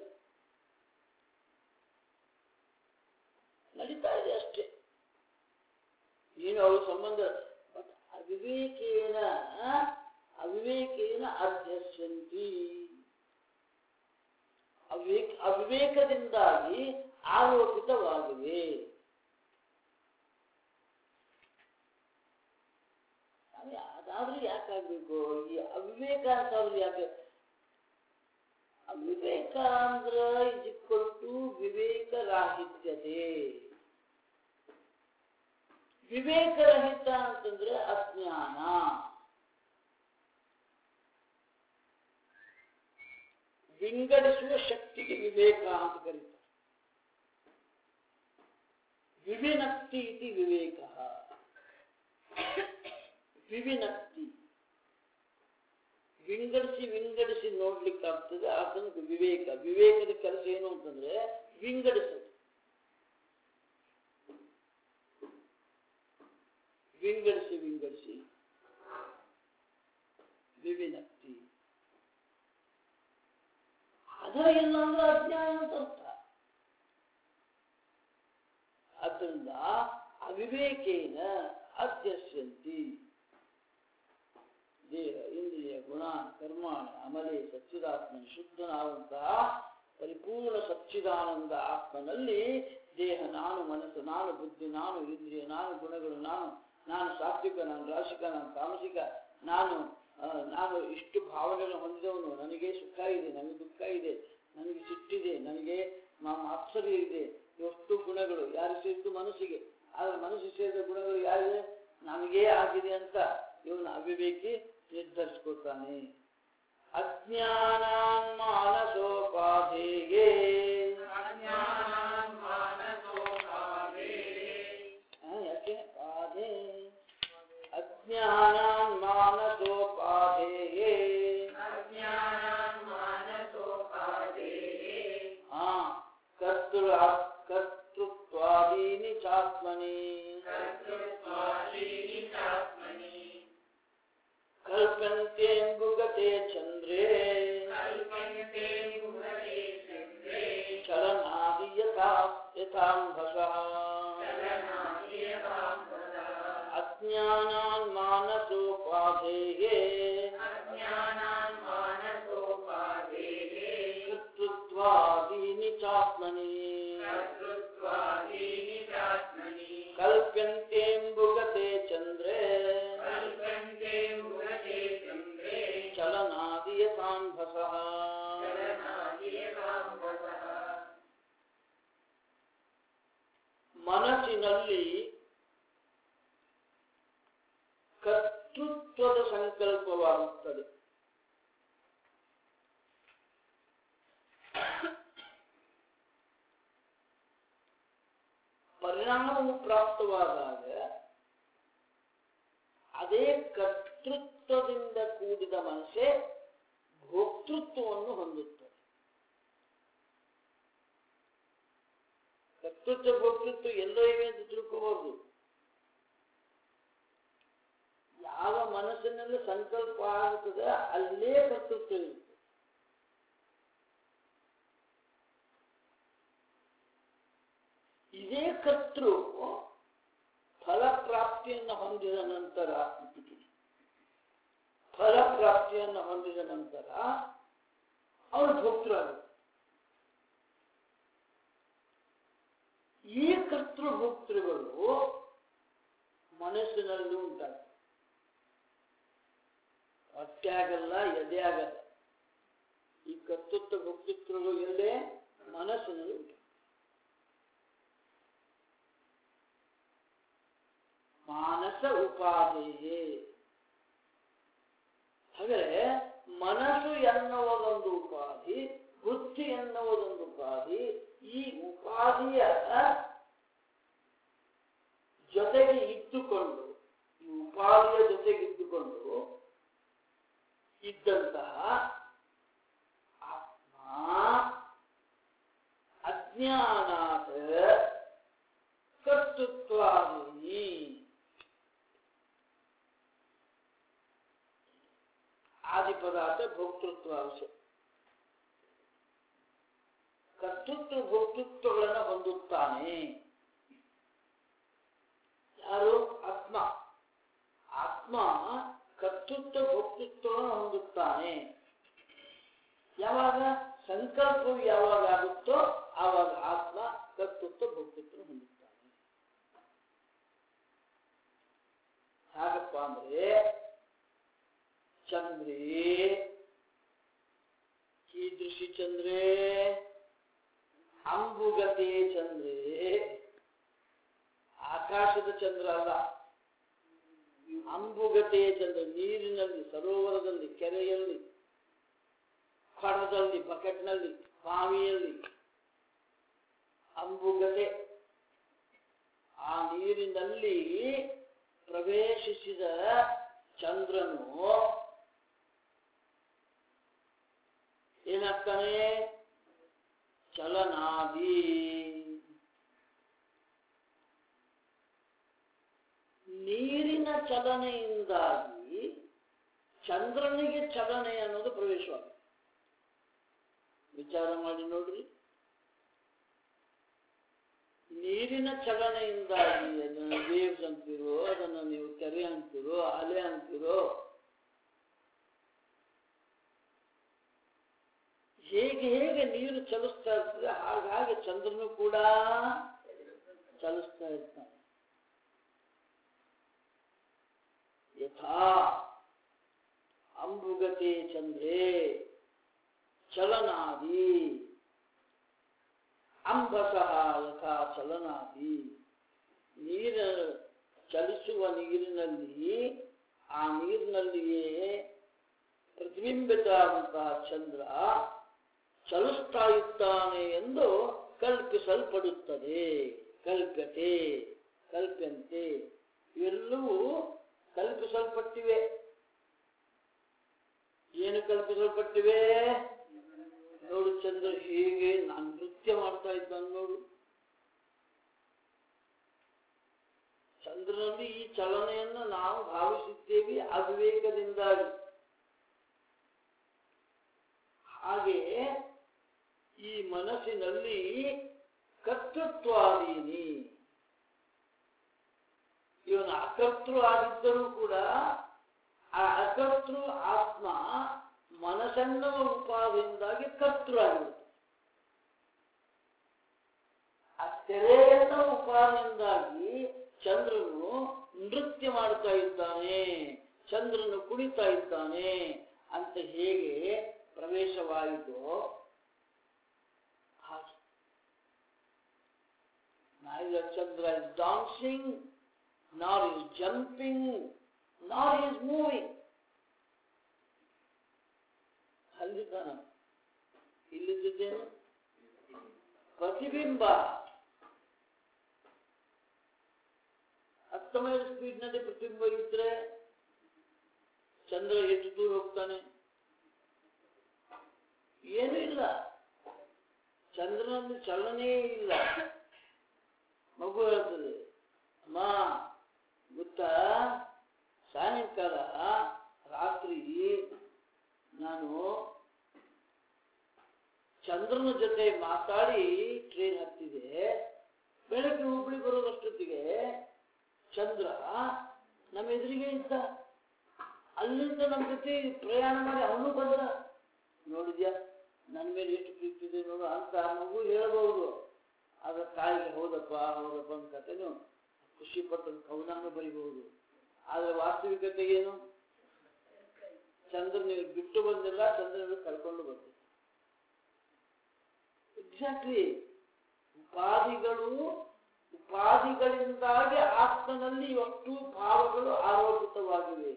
Speaker 1: ನಡೀತಾ ಇದೆ ಅಷ್ಟೇ ನೀನು ಅವಳ ಸಂಬಂಧ ಬಟ್ ಅವಿವೇಕೇನ ಅವಿವೇಕೇನ ಅಧ್ಯಸ್ಯಂತಿ ಅವಿವೇಕ ಅವಿವೇಕದಿಂದಾಗಿ ಆರೋಪಿತವಾಗಿವೆ ಅದೇ ಅದಾದ್ರೂ ಯಾಕಾಗ್ಬೇಕು ಈ ಅವಿವೇಕ ಅಂತಾದ್ರೂ ಯಾಕೆ ಅವಿವೇಕ ಅಂದ್ರ ಇಸ್ ಈಕ್ವಲ್ ಟು ವಿವೇಕ ರಾಹಿತ್ಯತೆ ವಿವೇಕರಹಿತ ಅಂತಂದ್ರೆ ಅಜ್ಞಾನ ವಿಂಗಡಿಸುವ ಶಕ್ತಿಗೆ ವಿವೇಕ ಅಂತ ಕರೀತಾರೆ ವಿವಿನಕ್ತಿ ಇತಿ ವಿವೇಕ ವಿವಿನಕ್ತಿ ವಿಂಗಡಿಸಿ ವಿಂಗಡಿಸಿ ನೋಡ್ಲಿಕ್ಕೆ ಆಗ್ತದೆ ಅದನ್ನು ವಿವೇಕ ವಿವೇಕದ ಕೆಲಸ ಏನು ಅಂತಂದ್ರೆ ವಿಂಗಡಿಸೋದು ವಿಂಗಡಿಸಿ ವಿಂಗಡಿಸಿ ವಿವಿನಕ್ತಿ ಅದ ಇಲ್ಲ ಅಂದ್ರೆ ಅಜ್ಞಾನ ಅಂತ ಅರ್ಥ ಆದ್ದರಿಂದ ಅವಿವೇಕೇನ ಅಧ್ಯಸ್ಯಂತಿ ದೇಹ ಇಂದ್ರಿಯ ಗುಣ ಕರ್ಮ ಅಮಲೆ ಸಚ್ಚಿದಾತ್ಮ ಶುದ್ಧನಾದಂತಹ ಪರಿಪೂರ್ಣ ಸಚ್ಚಿದಾನಂದ ಆತ್ಮನಲ್ಲಿ ದೇಹ ನಾನು ಮನಸ್ಸು ನಾನು ಬುದ್ಧಿ ನಾನು ಇಂದ್ರಿಯ ನಾನು ಗುಣಗಳು ನಾನು ನಾನು ಸಾತ್ವಿಕ ನಾನು ರಾಶಿಕ ನಾನು ತಾಮಸಿಕ ನಾನು ಆ, ನಾನು ಇಷ್ಟು ಭಾವನೆಗಳನ್ನು ಹೊಂದಿದವನು ನನಗೆ ಸುಖ ಇದೆ ನನಗೆ ದುಃಖ ಇದೆ ನನಗೆ ಸಿಟ್ಟಿದೆ ನನಗೆ ಮಾ- ಮಾತ್ಸರ್ಯ ಇದೆ ಎಷ್ಟು ಗುಣಗಳು ಯಾರು ಸೇರಿದ್ದು ಮನಸ್ಸಿಗೆ ಆದ್ರೆ ಮನಸ್ಸು ಸೇರಿದ ಗುಣಗಳು ಯಾರಿದೆ ನಮಗೇ ಆಗಿದೆ ಅಂತ ಇವನು ಅವಿವೇಕಿ ನಿರ್ಧರಿಸ್ಕೊಳ್ತಾನೆ ಅಜ್ಞಾನ ಮಾನಸೋಪಾಧಿಗೆ ಆ, ಯಾಕೆ ಪಾಧೆ ಅಜ್ಞಾನ ಮಾನಸೋಪಾಧಿಗೆ ಹಾ ಕರ್ತೃ ಕರ್ತೃತ್ವಾದೀನಿ ಚಾತ್ಮನಿ ಕಲ್ಪಂತೆಂಬುಗತೆ ಚಂದ್ರೇ ಚಲನಾದಿ ಯಥಾ ಯಥಾಂಭಸ ಅಜ್ಞಾನಾನ್ ಮಾನಸೋಪಾಧೇಯೇ ಕರ್ತೃತ್ವಾದೀನಿ ಚಾತ್ಮನಿ ಕಲ್ಪ್ಯಂತೆಂಬುಗತೆ ಚಂದ್ರೇ ಚಲನಾದಿ ಯಥಾಂಭಸ ಮನಸ್ಸಿನಲ್ಲಿ ಕರ್ತೃತ್ವದ ಸಂಕಲ್ಪವಾಗುತ್ತದೆ ಪರಿಣಾಮವು ಪ್ರಾಪ್ತವಾದಾಗ ಅದೇ ಕರ್ತೃತ್ವದಿಂದ ಕೂಡಿದ ಮನಸ್ಸೇ ಭೋಕ್ತೃತ್ವವನ್ನು ಹೊಂದುತ್ತದೆ ಕರ್ತೃತ್ವ ಭೋಕ್ತೃತ್ವ ಎಲ್ಲೋ ಇವೆ ಅಂತ ತಿಳ್ಕೋಬಹುದು ಯಾವ ಮನಸ್ಸಿನಲ್ಲಿ ಸಂಕಲ್ಪ ಆಗುತ್ತದೆ ಅಲ್ಲೇ ಕರ್ತೃತ್ವ ಇರುತ್ತೆ ಇದೇ ಕರ್ತೃ ಫಲಪ್ರಾಪ್ತಿಯನ್ನು ಹೊಂದಿದ ನಂತರ ಫಲಪ್ರಾಪ್ತಿಯನ್ನು ಹೊಂದಿದ ನಂತರ ಅವನು ಭೋಕ್ತರಾಗುತ್ತೆ ಈ ಕರ್ತೃ ಭೋಕ್ತೃಗಳು ಮನಸ್ಸಿನಲ್ಲಿ ಉಂಟಾಗ್ತವೆ ಹೊಟ್ಟೆ ಆಗಲ್ಲ ಎದೆ ಆಗಲ್ಲ ಈ ಕರ್ತೃತ್ವ ಭೋಕ್ತೃತ್ವಗಳು ಎಲ್ಲೇ ಮನಸ್ಸಿನಲ್ಲಿ ಉಂಟು ಮಾನಸ ಉಪಾಧಿಯೇ ಹಾಗಾದ್ರೆ ಮನಸ್ಸು ಎನ್ನುವುದೊಂದು ಉಪಾಧಿ ಬುದ್ಧಿ ಎನ್ನುವುದೊಂದು ಉಪಾಧಿ ಈ ಉಪಾಧಿಯ ಜೊತೆಗೆ ಇದ್ದುಕೊಂಡು ಈ ಉಪಾಧಿಯ ಜೊತೆಗೆ ಇದ್ದುಕೊಂಡು ಇದ್ದಂತಹ ಆತ್ಮ ಅಜ್ಞಾನಾದ ಕರ್ತೃತ್ವಾದೀನಿ ಆದಿ ಪದಾರ್ಥ ಭೋಕ್ತೃತ್ವ ಅಂಶ ಕರ್ತೃತ್ವ ಭೋಕ್ತೃತ್ವಗಳನ್ನು ಹೊಂದುತ್ತಾನೆ ಯಾರು ಆತ್ಮ ಆತ್ಮ ಕರ್ತೃತ್ವ ಭೋಕ್ತೃತ್ವವನ್ನು ಹೊಂದುತ್ತಾನೆ ಯಾವಾಗ ಸಂಕಲ್ಪವು ಯಾವಾಗ ಆಗುತ್ತೋ ಆವಾಗ ಆತ್ಮ ಕರ್ತೃತ್ವ ಭೋಕ್ತೃತ್ವ ಹೊಂದುತ್ತಾನೆ ಹಾಗಪ್ಪ ಅಂದ್ರೆ ಚಂದ್ರೇ ಕೀದೃಶಿ ಚಂದ್ರೇ ಅಂಬುಗತೆ ಚಂದ್ರೇ ಆಕಾಶದ ಚಂದ್ರ ಅಲ್ಲ ಅಂಬುಗತೆ ಚಂದ್ರ ನೀರಿನಲ್ಲಿ ಸರೋವರದಲ್ಲಿ ಕೆರೆಯಲ್ಲಿ ಕೊಡದಲ್ಲಿ ಬಕೆಟ್ನಲ್ಲಿ ಬಾವಿಯಲ್ಲಿ ಅಂಬುಗತೆ ಆ ನೀರಿನಲ್ಲಿ ಪ್ರವೇಶಿಸಿದ ಚಂದ್ರನು ಏನಾಗ್ತಾನೆ ಚಲನಾದಿ ನೀರಿನ ಚಲನೆಯಿಂದಾಗಿ ಚಂದ್ರನಿಗೆ ಚಲನೆ ಅನ್ನೋದು ಪ್ರವೇಶವಾಗುತ್ತೆ ವಿಚಾರ ಮಾಡಿ ನೋಡ್ರಿ ನೀರಿನ ಚಲನೆಯಿಂದಾಗಿ ಅದನ್ನು ವೇವ್ಸ್ ಅಂತೀರೋ ಅದನ್ನು ನೀವು ಕೆರೆ ಅಂತೀರೋ ಅಲೆ ಅಂತೀರೋ ಹೇಗೆ ಹೇಗೆ ನೀರು ಚಲಿಸ್ತಾ ಇರ್ತದೆ ಹಾಗಾಗಿ ಚಂದ್ರನು ಕೂಡ ಚಲಿಸ್ತಾ ಇರ್ತಾನೆ ಯಥಾ ಅಂಬುಗತೆ ಚಂದ್ರೇ ಚಲನಾದಿ ಅಂಬಸಃ ಯಥಾ ಚಲನಾದಿ ನೀರ ಚಲಿಸುವ ನೀರಿನಲ್ಲಿ ಆ ನೀರಿನಲ್ಲಿಯೇ ಪ್ರತಿಬಿಂಬಿತ ಆದಂತಹ ಚಂದ್ರ ಚಲಿಸ್ತಾ ಇದ್ದಾನೆ ಎಂದು ಕಲ್ಪಿಸಲ್ಪಡುತ್ತದೆ ಕಲ್ಪ್ಯತೆ ಕಲ್ಪ್ಯಂತೆ ಇವೆಲ್ಲವೂ ಕಲ್ಪಿಸಲ್ಪಟ್ಟಿವೆ ಏನು ಕಲ್ಪಿಸಲ್ಪಟ್ಟಿವೆ ನೋಡು ಚಂದ್ರ ಹೀಗೆ ನಾನು ನೃತ್ಯ ಮಾಡ್ತಾ ಇದ್ದಾನೆ ನೋಡು ಚಂದ್ರನಲ್ಲಿ ಈ ಚಲನೆಯನ್ನು ನಾವು ಭಾವಿಸುತ್ತೇವೆ ಅವಿವೇಕದಿಂದಾಗಿ ಹಾಗೆ ಈ ಮನಸ್ಸಿನಲ್ಲಿ ಕರ್ತೃತ್ವಾದೀನಿ ಇವನು ಅಕರ್ತೃ ಆಗಿದ್ದರೂ ಕೂಡ ಆ ಅಕರ್ತೃ ಆತ್ಮ ಮನಸ್ಸೆನ್ನುವ ಉಪಾದಿಯಿಂದಾಗಿ ಕರ್ತೃ ಆಗಿರುತ್ತೆ ಆ ತೆರೆ ಎನ್ನುವ ಉಪಾದಿಯಿಂದಾಗಿ ಚಂದ್ರನು ನೃತ್ಯ ಮಾಡ್ತಾ ಇದ್ದಾನೆ ಚಂದ್ರನು ಕುಣಿತಾ ಇದ್ದಾನೆ ಅಂತ ಹೇಗೆ ಪ್ರವೇಶವಾಯಿತು ಹಾಗೆ neither Chandra is dancing, nor is jumping, nor is moving. ಅಲ್ಲಿದ್ದಾನ ಇಲ್ಲಿದ್ದೇನು ಪ್ರತಿಬಿಂಬ ಹತ್ತು ಮೈಲ್ ಸ್ಪೀಡ್ನಲ್ಲಿ ಪ್ರತಿಬಿಂಬ ಇದ್ರೆ ಚಂದ್ರ ಎಷ್ಟು ದೂರ ಹೋಗ್ತಾನೆ ಏನೂ ಇಲ್ಲ ಚಂದ್ರನಲ್ಲಿ ಚಲನೆ ಇಲ್ಲ ಮಗು ಹೇಳ್ತದೆ ಅಮ್ಮ ಗೊತ್ತಾ ಸಾಯಂಕಾಲ ರಾತ್ರಿ ನಾನು ಚಂದ್ರನ ಜೊತೆ ಮಾತಾಡಿ ಟ್ರೈನ್ ಹತ್ತಿದೆ ಬೆಳಗ್ಗೆ ಹುಬ್ಳಿ ಬರೋದಷ್ಟೊತ್ತಿಗೆ ಚಂದ್ರ ನಮ್ಮ ಎದುರಿಗೆ ಇದ್ದ ಅಲ್ಲಿಂದ ನಮ್ಮ ಜೊತೆ ಪ್ರಯಾಣ ಮಾಡಿ ಅವನು ಬಂದ ನೋಡಿದ್ಯಾ ನನ್ನ ಮೇಲೆ ಎಷ್ಟು ಪ್ರೀತಿ ಇದೆ ನೋಡು ಅಂತ ಮಗು ಹೇಳ್ಬಹುದು ಆಗ ತಾಯಿಗೆ ಹೌದಪ್ಪ ಹೌದಪ್ಪ ಅಂತ ಕಥೆನು ಖುಷಿ ಪಟ್ಟದ ಕವನಾನು ಬರಿಬಹುದು ಆದ್ರೆ ವಾಸ್ತವಿಕತೆ ಏನು ಚಂದ್ರ ನೀವು ಬಿಟ್ಟು ಬಂದಿಲ್ಲ ಚಂದ್ರನ ಕಳ್ಕೊಂಡು ಬಂದಿಲ್ಲ ಎಕ್ಸಾಕ್ಟ್ಲಿ ಉಪಾಧಿಗಳು ಉಪಾಧಿಗಳಿಂದಾಗಿ ಆತ್ಮನಲ್ಲಿ ಒಟ್ಟು ಭಾವಗಳು ಆರೋಪಿತವಾಗಿವೆ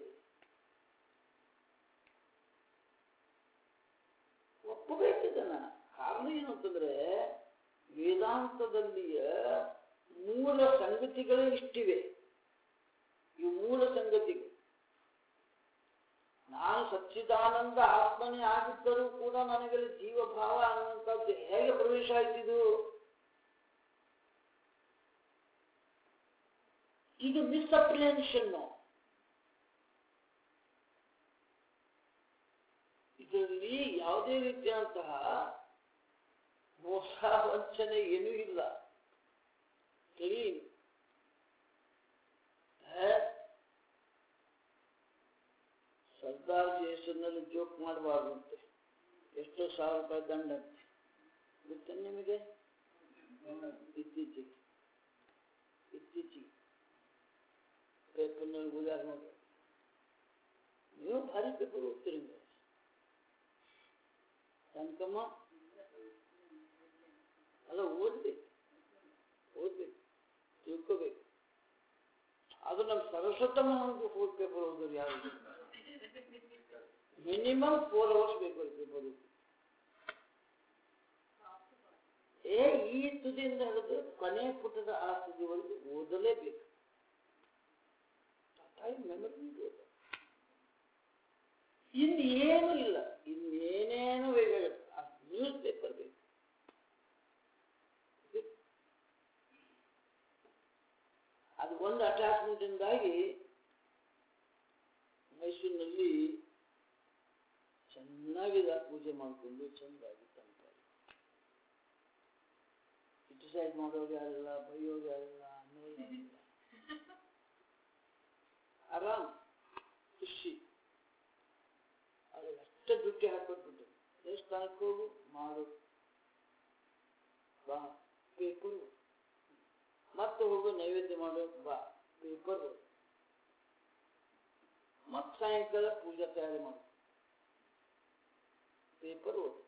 Speaker 1: ಒಪ್ಪಬೇಕಿದನ ಕಾರಣ ಏನು ಅಂತಂದ್ರೆ ವೇದಾಂತದಲ್ಲಿಯ ಮೂಲ ಸಂಗತಿಗಳೇ ಇಷ್ಟಿವೆ ಇವು ಮೂಲ ಸಂಗತಿಗಳು ನಾನು ಸಚ್ಚಿದಾನಂದ ಆತ್ಮನೇ ಆಗಿದ್ದರೂ ಕೂಡ ನನಗಲ್ಲಿ ಜೀವಭಾವ ಅನ್ನುವಂಥದ್ದು ಹೇಗೆ ಪ್ರವೇಶ ಆಯ್ತಿದು ಇದು ಮಿಸ್ಅಪ್ರಿಹೆನ್ಷನ್ನು ಇದರಲ್ಲಿ ಯಾವುದೇ ರೀತಿಯಾದಂತಹ ಮೋಸ ವಂಚನೆ ಏನೂ ಇಲ್ಲ ಸರಿ ಸರ್ದಾರ್ ಹೆಸರಿನಲ್ಲಿ ಜೋಕ್ ಮಾಡಬಾರ್ದಂತೆ ಎಷ್ಟೋ ಸಾವಿರ ರೂಪಾಯಿ ದಂಡ ಅಂತೆ ಗೊತ್ತ ನಿಮಗೆ ಹ್ಮ್, ಇತ್ತೀಚೆಗೆ ಇತ್ತೀಚೆಗೆ ಪೇಪರ್ನಲ್ಲಿ ಉದಾರ ನೋಡಿ ನೀವು ಭಾರಿ ಪೇಪರ್ ಓದ್ತೀರಿ ನೀವು. ಸಂಕಮ್ಮ ಅಲ್ಲ ಓದ್ಬೇಕು ಓದ್ಬೇಕು ತಿಳ್ಕೋಬೇಕು ಅದು ನಮ್ಮ ಸರಸ್ವತಮ್ಮ ಒಂದು ಫೋರ್ ಪೇಪರ್ ಓದೋರು ಯಾರು ಮಿನಿಮಮ್ ಫೋರ್ ಅವರ್ಸ್ ಬೇಕು ಪೇಪರ್ ಏ ಈ ತುದಿಯಿಂದ ಹಿಡಿದು ಕೊನೆ ಪುಟದ ಆ ತುದಿವರೆಗೂ ಓದಲೇಬೇಕು ಮೆಮರಿ ಇನ್ನೇನು ಇಲ್ಲ ಇನ್ನೇನೇನು ಬೇಕಾಗುತ್ತೆ ಆ ನ್ಯೂಸ್ ಪೇಪರ್ ಬೇಕು ಅದು ಒಂದು ಅಟ್ಯಾಚ್ಮೆಂಟ್ ಇಂದಾಗಿ ಮೈಸೂರಿನಲ್ಲಿ ಮಾಡಿಕೊಂಡು ಚಂದಾಗಿ ತಂತಾರೆ ಕ್ರಿಟಿಸೈಸ್ ಮಾಡೋರು ಯಾರಿಲ್ಲ ಬೈಯೋರು ಯಾರಿಲ್ಲ ಅನ್ನೋರು ಯಾರಿಲ್ಲ ಆರಾಮ್ ಖುಷಿ ಅದ್ರಲ್ಲಿ ಅಷ್ಟೇ ದುಡ್ಡು ಹಾಕೊಟ್ಬಿಟ್ಟು ದೇವಸ್ಥಾನಕ್ಕೆ ಹೋಗು ಮಾಡು ಬಾ ಪೇಪರ್ ಮತ್ತೆ ಹೋಗು ನೈವೇದ್ಯ ಮಾಡು ಬಾ ಪೇಪರ್ ಮತ್ತೆ ಸಾಯಂಕಾಲ ಪೂಜಾ ತಯಾರಿ ಮಾಡು ಪೇಪರ್ ಓದು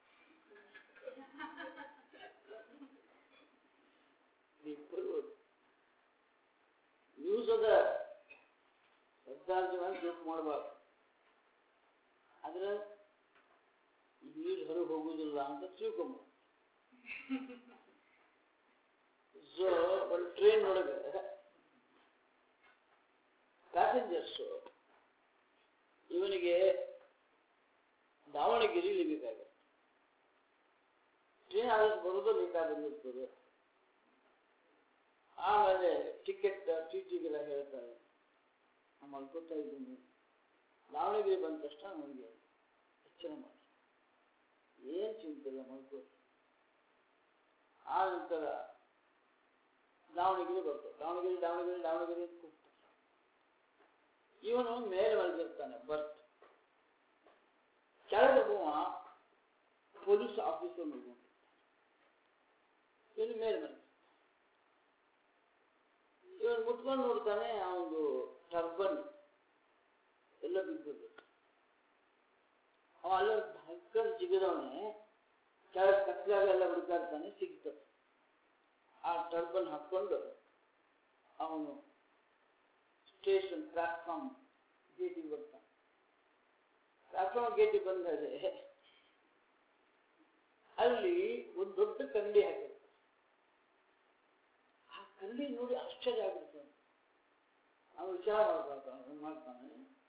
Speaker 1: ಪೇಪರ್ ಓದು ನ್ಯೂಸ್ ಅದ ಹದಿನಾರು ಜನ ಜೋಕ್ ಮಾಡಬಾರ್ದು ಆದ್ರೆ ಈ ನ್ಯೂಸ್ ಹೊರಗೆ ಹೋಗುದಿಲ್ಲ ಅಂತ ತಿಳ್ಕೊಂಬ ಸೊ ಒಂದು ಟ್ರೈನ್ ಒಳಗೆ ಪ್ಯಾಸೆಂಜರ್ಸು ಇವನಿಗೆ ದಾವಣಗೆರೆ ಇಳಿಬೇಕಾಗುತ್ತೆ ಟ್ರೈನ್ ಆದಷ್ಟು ಬರೋದು ಲೇಟ್ ಆಗಿ ಬಂದಿರ್ತದೆ ಆಮೇಲೆ ಟಿಕೆಟ್ ಟಿ ಟಿಗೆಲ್ಲ ಹೇಳ್ತಾರೆ ನಾನು ಮಲ್ಕೋತಾ ಇದ್ದೀನಿ ದಾವಣಗೆರೆ ಬಂದ ತಕ್ಷಣ ನನಗೆ ಎಚ್ಚರ ಮಾಡಿ ಏನು ಚಿಂತೆ ಇಲ್ಲ ಮಲ್ಕೋ ಆ ನಂತರ ದಾವಣಗೆರೆ ಬರ್ತದೆ ದಾವಣಗೆರೆ ದಾವಣಗೆರೆ ದಾವಣಗೆರೆ ಅಂತ ಕೂಗ್ತಾರೆ ಇವನು ಮೇಲೆ ಮಲಗಿರ್ತಾನೆ ಬರ್ತ್ ಕೆಳಗೊಬ್ಬವ ಪೊಲೀಸ್ ಆಫೀಸರ್ ಮಲ್ಕೊಂಡು ಇವನು ಮೇಲೆ ಮಲಗಿ ಇವನು ಮುಟ್ಕೊಂಡು ನೋಡ್ತಾನೆ ಆ ಒಂದು ಟರ್ಬನ್ ಎಲ್ಲ ಬಿದ್ದದ್ದು ಅವ ಅಲ್ಲ ಭಯಂಕರ ಜಿಗಿದವನೇ ಕೆಳಗೆ ಕತ್ಲಾಗೆಲ್ಲ ಹುಡುಕಾಡ್ತಾನೆ ಸಿಗ್ತದೆ ಆ ಟರ್ಬನ್ ಹಾಕ್ಕೊಂಡು ಅವನು ಸ್ಟೇಷನ್ ಪ್ಲಾಟ್ಫಾರ್ಮ್ ಗೇಟಿಗೆ ಬರ್ತಾನೆ ಪ್ಲಾಟ್ಫಾರ್ಮ್ ಗೇಟಿಗೆ ಬಂದರೆ ಅಲ್ಲಿ ಒಂದು ದೊಡ್ಡ ಕಂಡಿ ಹಾಕಿರ್ತಾರೆ ಆ ಕಂಡಿ ನೋಡಿ ಆಶ್ಚರ್ಯ ಆಗಿರ್ತಾನೆ ಅವನು ವಿಚಾರ ಮಾಡ್ತಾನೆ ಮಾಡ್ತಾನೆ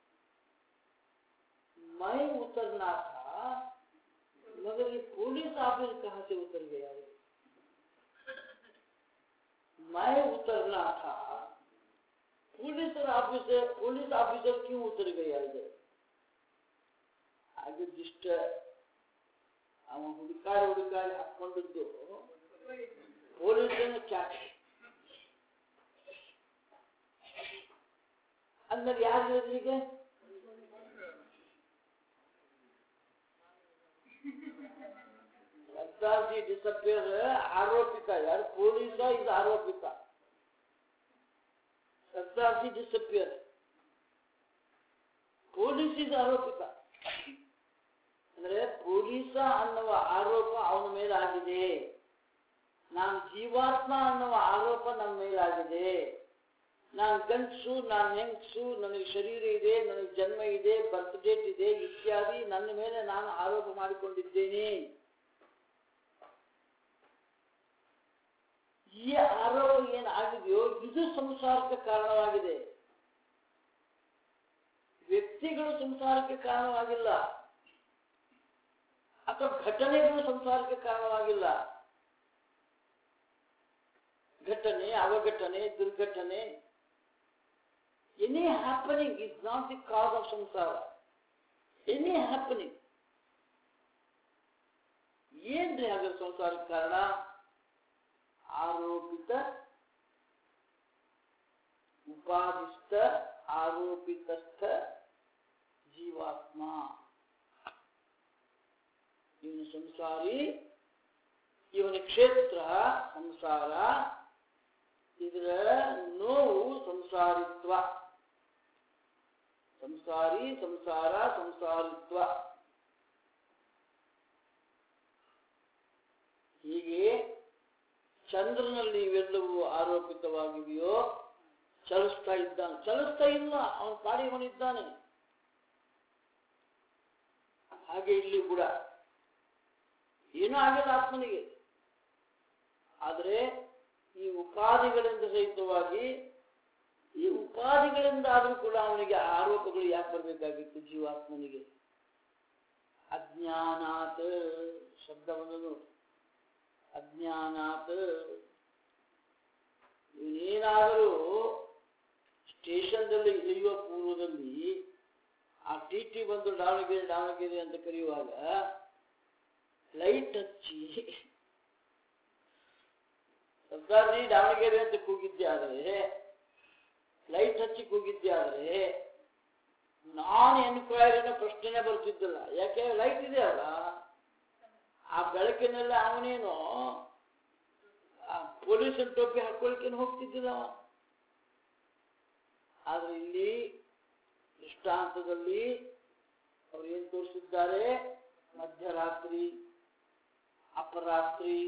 Speaker 1: मैं उतरना था मगर ये पुलिस ऑफिस कहाँ से उतर गया है मैं उतरना था पुलिस ऑफिसर पुलिस ऑफिसर क्यों उतर गया इधर ಹಾಗೆ ಜಿಷ್ಟ ಅವ ಹುಡುಕಾಡಿ ಹುಡುಕಾಡಿ ಹಾಕೊಂಡಿದ್ದು ಪೊಲೀಸನ ಕ್ಯಾಚ್ ಅಂದ್ರೆ ಯಾರು ಈಗ ಸರ್ದಾರ್ಜಿ ಡಿಸಪಿಯರ್ ಆರೋಪಿತ ಯಾರು ಪೊಲೀಸ ಇದು ಆರೋಪಿತ ಸರ್ದಾರ್ಜಿ ಡಿಸಪಿಯರ್ ಪೊಲೀಸ್ ಇದು ಆರೋಪಿತ ಅಂದ್ರೆ ಪೊಲೀಸ ಅನ್ನುವ ಆರೋಪ ಅವನ ಮೇಲೆ ಆಗಿದೆ ನಾನು ಜೀವಾತ್ಮ ಅನ್ನುವ ಆರೋಪ ನನ್ನ ಮೇಲಾಗಿದೆ ನಾನು ಗಂಡಸು ನಾನು ಹೆಂಗಸು ನನಗೆ ಶರೀರ ಇದೆ ನನಗೆ ಜನ್ಮ ಇದೆ ಬರ್ತ್ ಡೇಟ್ ಇದೆ ಇತ್ಯಾದಿ ನನ್ನ ಮೇಲೆ ನಾನು ಆರೋಪ ಮಾಡಿಕೊಂಡಿದ್ದೇನೆ ಈ ಆರೋಪ ಏನಾಗಿದೆಯೋ ಇದು ಸಂಸಾರಕ್ಕೆ ಕಾರಣವಾಗಿದೆ ವ್ಯಕ್ತಿಗಳು ಸಂಸಾರಕ್ಕೆ ಕಾರಣವಾಗಿಲ್ಲ ಅಥವಾ ಘಟನೆಗಳು ಸಂಸಾರಕ್ಕೆ ಕಾರಣವಾಗಿಲ್ಲ ಘಟನೆ ಅವಘಟನೆ ದುರ್ಘಟನೆ any happening is not the cause of samsara any happening ಏನ್ರಿ ಹಾಗಾದ್ರೆ ಸಂಸಾರಕ್ಕೆ ಕಾರಣ ಆರೋಪಿತ ಉಪಾದಿಸ್ಥ ಆರೋಪಿತಸ್ಥ ಜೀವಾತ್ಮ ಇವನು ಸಂಸಾರಿ ಇವನ ಕ್ಷೇತ್ರ ಸಂಸಾರ ಇದರ ನೋವು ಸಂಸಾರಿತ್ವ ಸಂಸಾರಿ ಸಂಸಾರ ಸಂಸಾರಿತ್ವ ಹೀಗೆ ಚಂದ್ರನಲ್ಲಿ ಇವೆಲ್ಲವೂ ಆರೋಪಿತವಾಗಿವೆಯೋ ಚಲಿಸ್ತಾ ಇದ್ದಾನೆ ಚಲಿಸ್ತಾ ಇಲ್ಲ ಅವನ ಪಾಡಿಯವನಿದ್ದಾನೆ ಹಾಗೆ ಇಲ್ಲಿ ಕೂಡ ಏನೂ ಆಗಿಲ್ಲ ಆತ್ಮನಿಗೆ ಆದರೆ ಈ ಉಪಾಧಿಗಳಿಂದ ಸಹಿತವಾಗಿ ಈ ಉಪಾಧಿಗಳಿಂದ ಆದರೂ ಕೂಡ ಅವನಿಗೆ ಆರೋಪಗಳು ಯಾಕೆ ಬರಬೇಕಾಗಿತ್ತು ಜೀವಾತ್ಮನಿಗೆ ಅಜ್ಞಾನಾತ್ ಶಬ್ದವನ್ನು ನೋಡಿ ಅಜ್ಞಾನಾತ್ ಇವನೇನಾದರೂ ಸ್ಟೇಷನ್ದಲ್ಲಿ ಇಳಿಯುವ ಪೂರ್ವದಲ್ಲಿ ಆ ಟಿ ಟಿ ಬಂದು ದಾವಣಗೆರೆ ದಾವಣಗೆರೆ ಅಂತ ಕರೆಯುವಾಗ ಲೈಟ್ ಹಚ್ಚಿ ಸರ್ದಾರ್ಜಿ ದಾವಣಗೆರೆ ಅಂತ ಕೂಗಿದ್ದೆ ಆದರೆ ಲೈಟ್ ಹಚ್ಚಿ ಕೂಗಿದ್ದೆ ಆದರೆ ನಾನು ಎನ್ಕ್ವೈರಿನ ಪ್ರಶ್ನೆನೇ ಬರ್ತಿದ್ದಿಲ್ಲ ಯಾಕೆ ಲೈಟ್ ಇದೆ ಅಲ್ಲ ಆ ಬೆಳಕಿನೆಲ್ಲ ಅವನೇನು ಆ ಪೊಲೀಸರ ಟೋಪಿ ಹಾಕೊಳ್ಳಿಕ್ಕೆ ಹೋಗ್ತಿದ್ದಿಲ್ಲ ಅವ ಆದ್ರೆ ಇಲ್ಲಿ ದೃಷ್ಟಾಂತದಲ್ಲಿ ಅವ್ರು ಏನ್ ತೋರಿಸಿದ್ದಾರೆ ಮಧ್ಯರಾತ್ರಿ ಅಪರಾತ್ರಿ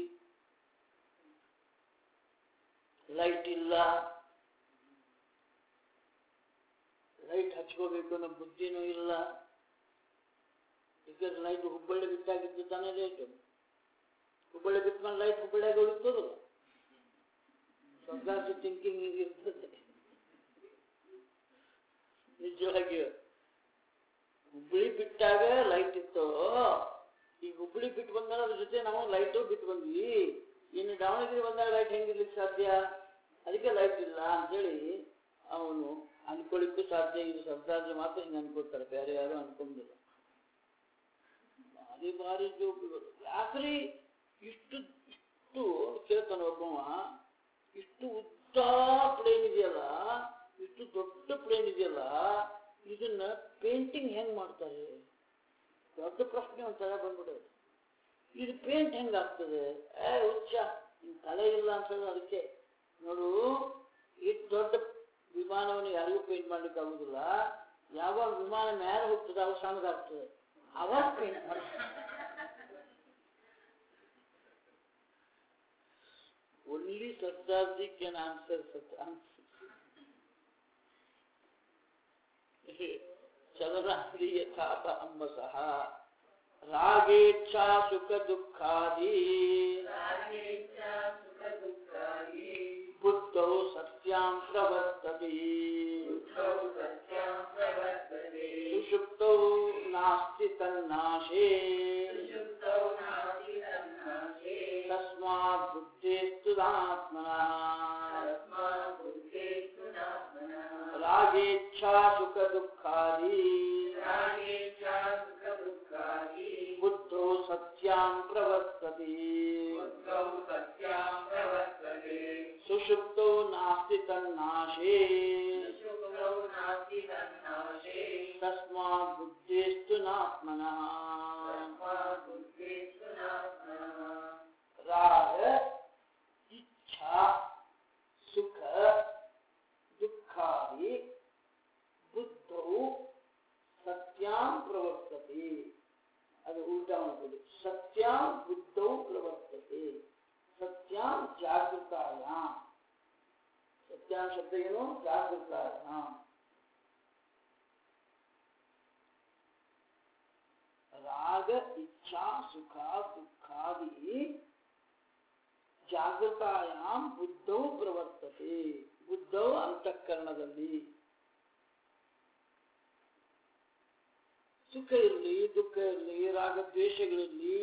Speaker 1: ಲೈಟ್ ಇಲ್ಲ ಲೈಟ್ ಹಚ್ಕೋಬೇಕು ಅನ್ನೋ ಬುದ್ಧಿನೂ ಇಲ್ಲ ಈಗ ಲೈಟ್ ಹುಬ್ಬಳ್ಳಿ ಬಿಟ್ಟಾಗಿದ್ದು ತಾನೇ ಲೈಟ್ ಹುಬ್ಬಳ್ಳಿ ಬಿಟ್ಮೇಲೆ ಲೈಟ್ ಹುಬ್ಬಳ್ಳಿಯಾಗ ಉಳಿತದಲ್ಲ ಸರ್ಕಾರ ಥಿಂಕಿಂಗ್ ಇರ್ತದೆ ನಿಜವಾಗಿ ಹುಬ್ಬಳ್ಳಿ ಬಿಟ್ಟಾಗ ಲೈಟ್ ಇತ್ತು ಈಗ ಹುಬ್ಬಳ್ಳಿ ಬಿಟ್ಟು ಬಂದಾಗ ಅದ್ರ ಜೊತೆ ನಾವು ಲೈಟು ಬಿಟ್ಟು ಬಂದ್ವಿ ಇನ್ನು ದಾವಣಗೆರೆ ಬಂದಾಗ ಲೈಟ್ ಹೆಂಗಿರ್ಲಿಕ್ಕೆ ಸಾಧ್ಯ ಅದಕ್ಕೆ ಲೈಟ್ ಇಲ್ಲ ಅಂತೇಳಿ ಅವನು ಅನ್ಕೊಳ್ಳಿಕ್ಕೂ ಸಾಧ್ಯ ಇದು ಸರ್ದಾರ್ಜಿ ಮಾತ್ರ ಹಿಂಗೆ ಅನ್ಕೊಳ್ತಾರೆ ಬೇರೆ ಯಾರು ಅನ್ಕೊಂಡಿಲ್ಲ ಭಾರಿ ಭಾರಿ ಜೋಕುಗಳು ಯಾಕ್ರಿ ಇಷ್ಟು ಇಷ್ಟು ಕೇಳ್ತಾನ ಒಬ್ಬವ ಇಷ್ಟು ಉದ್ದ ಪ್ಲೇನ್ ಇದೆಯಲ್ಲ ಇಷ್ಟು ದೊಡ್ಡ ಪ್ಲೇನ್ ಇದೆಯಲ್ಲ ಇದನ್ನ ಪೇಂಟಿಂಗ್ ಹೆಂಗ್ ಮಾಡ್ತಾರೆ ದೊಡ್ಡ ಪ್ರಶ್ನೆ ಒಂಥರ ಬಂದ್ಬಿಡೋದು ಇದು ಪೇಂಟ್ ಹೆಂಗ್ ಆಗ್ತದೆ ಏ ಹುಚ್ಚ ನಿನ್ ತಲೆ ಇಲ್ಲ ಅಂತ ಹೇಳೋದು ಅದಕ್ಕೆ ನೋಡು ಇಷ್ಟು ದೊಡ್ಡ ವಿಮಾನವನ್ನು ಯಾರಿಗೂ ಪೇಂಟ್ ಮಾಡ್ಲಿಕ್ಕೆ ಆಗುದಿಲ್ಲ ಯಾವಾಗ ವಿಮಾನ ಮೇಲೆ ಹೋಗ್ತದೆ ಅವಾಗ ಸಣ್ಣದಾಗ್ತದೆ ಅವಾಗ ಪೇಂಟ್ ಮಾಡ್ತಾರೆ only Sardarji can answer such answers. ಚಲನಾದಿ ಯಥಾಪ ಅಂಬಸಃ ರಾಗೇಚ್ಛಾ ಸುಖ ದುಃಖಾದಿ ಬುದ್ಧೌ ಸತ್ಯಾಂ ಪ್ರವರ್ತತಿ ಸುಷುಪ್ತೌ ನಾಸ್ತಿ ತನ್ನಾಶೇ ತಸ್ಮಾತ್ ಬುದ್ಧೇಸ್ತು ಆತ್ಮನಃ ರಾಗೇಚ್ಛಾ ಸುಖ ದುಃಖಾದಿ ಬುದ್ಧೋ ಸತ್ಯಾಂ ಪ್ರವರ್ತತಿ ಸುಷುಪ್ತೋ ನಾಸ್ತಿ ತನ್ನಾಶೇ ತಸ್ಮಾತ್ ಬುದ್ಧೇಸ್ತು ನಾತ್ಮನಃ ರಾಗ ಇಚ್ಛಾ ಸುಖ ದುಃಖಾದಿ ಬುದ್ಧವು ಸತ್ಯಾಂ ಪ್ರವರ್ತತೆ ಅದು ಉಲ್ಟಾ ಮಾಡ್ಬೋದು ಸತ್ಯಾಂ ಬುದ್ಧವು ಪ್ರವರ್ತತೆ ಸತ್ಯಾಂ ಜಾಗೃತಾಯಾಂ ಸತ್ಯಾಂ ಶಬ್ದ ಏನು ಜಾಗೃತಾಯಾಂ ರಾಗ ಇಚ್ಛಾ ಸುಖ ದುಃಖಾದಿ ಜಾಗೃತಾಯಾಂ ಬುದ್ಧವು ಪ್ರವರ್ತತೆ ಬುದ್ಧವು ಅಂತಃಕರಣದಲ್ಲಿ ಸುಖ ಇರಲಿ ದುಃಖ ಇರಲಿ ರಾಗದ್ವೇಷಗಳಿರಲಿ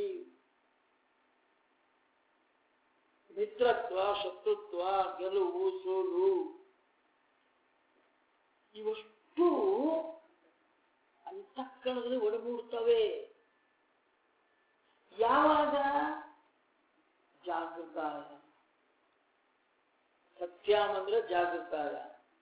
Speaker 1: ಮಿತ್ರತ್ವ ಶತ್ರುತ್ವ ಗೆಲುವು ಸೋಲು ಇವಷ್ಟು ಅಂತಃಕರಣದಲ್ಲಿ ಒಡಗೂಡ್ತವೆ ಯಾವಾಗ ಜಾಗೃತಾಯ ಸತ್ಯಾಮ್ ಅಂದ್ರೆ ಜಾಗೃತಾಯ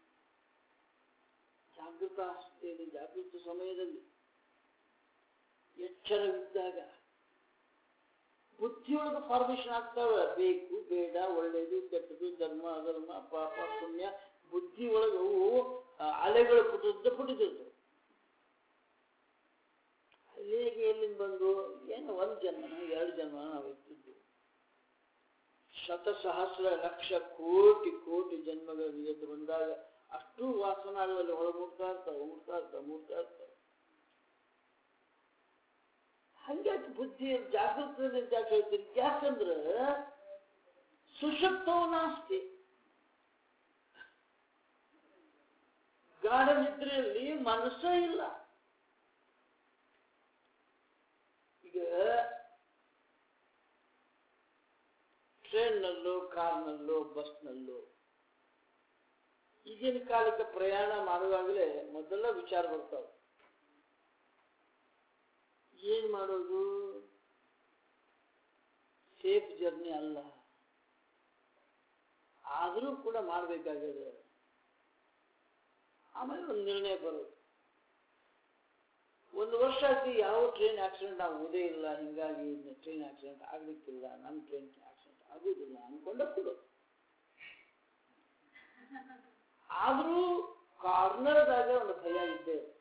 Speaker 1: ಜಾಗೃತ ಅವಸ್ಥೆಯಲ್ಲಿ ಜಾಗೃತ ಸಮಯದಲ್ಲಿ ಎಚ್ಚರವಿದ್ದಾಗ ಬುದ್ಧಿಯೊಳಗೆ ಫಾರ್ಮೇಶನ್ ಆಗ್ತಾವೆ ಬೇಕು ಬೇಡ ಒಳ್ಳೇದು ಕೆಟ್ಟದು ಧರ್ಮ ಅಧರ್ಮ ಪಾಪ ಪುಣ್ಯ ಬುದ್ಧಿ ಒಳಗೆ ಅವು ಆ, ಅಲೆಗಳು ಪುಟದ ಪುಟಿದಿರ್ತವೆ ಅಲ್ಲಿಗೆ ಎಲ್ಲಿಂದ ಬಂದು ಏನು ಒಂದು ಜನ್ಮನ ಎರಡು ಜನ್ಮನ ನಾವು ಇರ್ತಿದ್ವಿ ಶತಸಹಸ್ರ ಲಕ್ಷ ಕೋಟಿ ಕೋಟಿ ಜನ್ಮಗಳಲ್ಲಿ ಎದ್ದು ಬಂದಾಗ ಅಷ್ಟು ವಾಸನಾಗಳಲ್ಲಿ ಒಳಮುಡ್ತಾ ಇರ್ತಾವೆ ಮುಡ್ತಾ ಇರ್ತಾವೆ ಮುಡ್ತಾ ಇರ್ತಾವೆ ಹಂಗಾಗಿ ಬುದ್ಧಿ ಜಾಗೃತದಲ್ಲಿ ಅಂತ ಯಾಕೆ ಹೇಳ್ತೀನಿ ಯಾಕಂದ್ರೆ ಸುಷುಪ್ತವು ನಾಸ್ತಿ ಗಾಢ ನಿದ್ರೆಯಲ್ಲಿ ಮನಸ್ಸೇ ಇಲ್ಲ ಈಗ ಟ್ರೈನ್ನಲ್ಲೋ ಕಾರ್ನಲ್ಲೋ ಬಸ್ನಲ್ಲೋ ಈಗಿನ ಕಾಲಕ್ಕೆ ಪ್ರಯಾಣ ಮಾಡುವಾಗಲೇ ಮೊದಲ ವಿಚಾರ ಬರ್ತಾವೆ ಏನ್ ಮಾಡೋದು ಸೇಫ್ ಜರ್ನಿ ಅಲ್ಲ ಆದರೂ ಕೂಡ ಮಾಡಬೇಕಾಗಿದೆ ಆಮೇಲೆ ಒಂದು ನಿರ್ಣಯ ಬರೋದು ಒಂದು ವರ್ಷ ಆಗಿ ಯಾವ ಟ್ರೈನ್ ಆಕ್ಸಿಡೆಂಟ್ ಆಗುವುದೇ ಇಲ್ಲ ಹಿಂಗಾಗಿ ಟ್ರೈನ್ ಆಕ್ಸಿಡೆಂಟ್ ಆಗ್ಲಿಕ್ಕಿಲ್ಲ ನಮ್ಮ ಟ್ರೈನ್ ಆಕ್ಸಿಡೆಂಟ್ ಆಗುವುದಿಲ್ಲ ಅನ್ಕೊಂಡ ಕೂಡ ಆದರೂ ಕಾರ್ನರ್ದಾಗ ಒಂದು ಭಯ ಇದ್ದೇ ಇರುತ್ತೆ.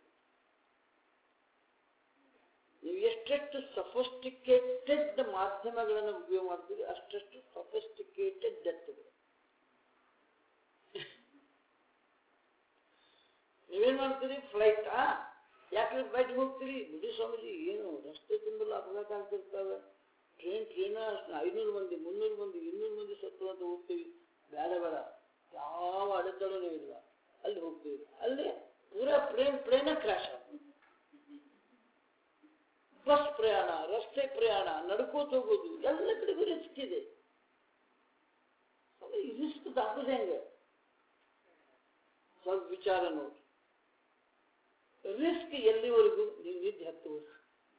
Speaker 1: ನೀವು ಎಷ್ಟೆಷ್ಟು ಸಫಿಸ್ಟಿಕೇಟೆಡ್ ಮಾಧ್ಯಮಗಳನ್ನು ಉಪಯೋಗ ಮಾಡ್ತೀರಿ ಅಷ್ಟೆಷ್ಟು ಸಫಿಸ್ಟಿಕೇಟೆಡ್ ಡೆತ್ಗಳು ನೀವೇನ್ ಮಾಡ್ತೀರಿ ಫ್ಲೈಟಾ ಯಾಕೆ ಫ್ಲೈಟ್ ಹೋಗ್ತೀರಿ ಬಿಡಿ ಸ್ವಾಮೀಜಿ ಏನು ರಸ್ತೆ ತುಂಬಲ್ಲ ಅಪಘಾತ ಆಗ್ತಿರ್ತಾವೆ ಟ್ರೈನ್ ಟ್ರೈನ ಐನೂರು ಮಂದಿ ಮುನ್ನೂರು ಮಂದಿ ಇನ್ನೂರು ಮಂದಿ ಸತ್ತು ಅಂತ ಹೋಗ್ತೀವಿ ಬೇಡ ಬೇಡ ಯಾವ ಅಡೆತಡೆನೂ ಇಲ್ಲ ಅಲ್ಲಿ ಹೋಗ್ತೀವಿ ಅಲ್ಲಿ ಪೂರಾ ಪ್ಲೇನ್ ಪ್ಲೇನ ಕ್ರ್ಯಾಶ್ ಆಗುತ್ತೆ ಬಸ್ ಪ್ರಯಾಣ ರಸ್ತೆ ಪ್ರಯಾಣ ನಡ್ಕೋತ ಹೋಗೋದು ಎಲ್ಲ ಕಡೆಗೂ ರಿಸ್ಕ್ ಇದೆ ಈ ರಿಸ್ಕ್ ದಾಖಲೆ ಹೆಂಗೆ ಸ್ವಲ್ಪ ವಿಚಾರ ನೋಡಿ ರಿಸ್ಕ್ ಎಲ್ಲಿವರೆಗೂ ನೀವು ನಿದ್ದೆ ಹತ್ತುವರೆಗೂ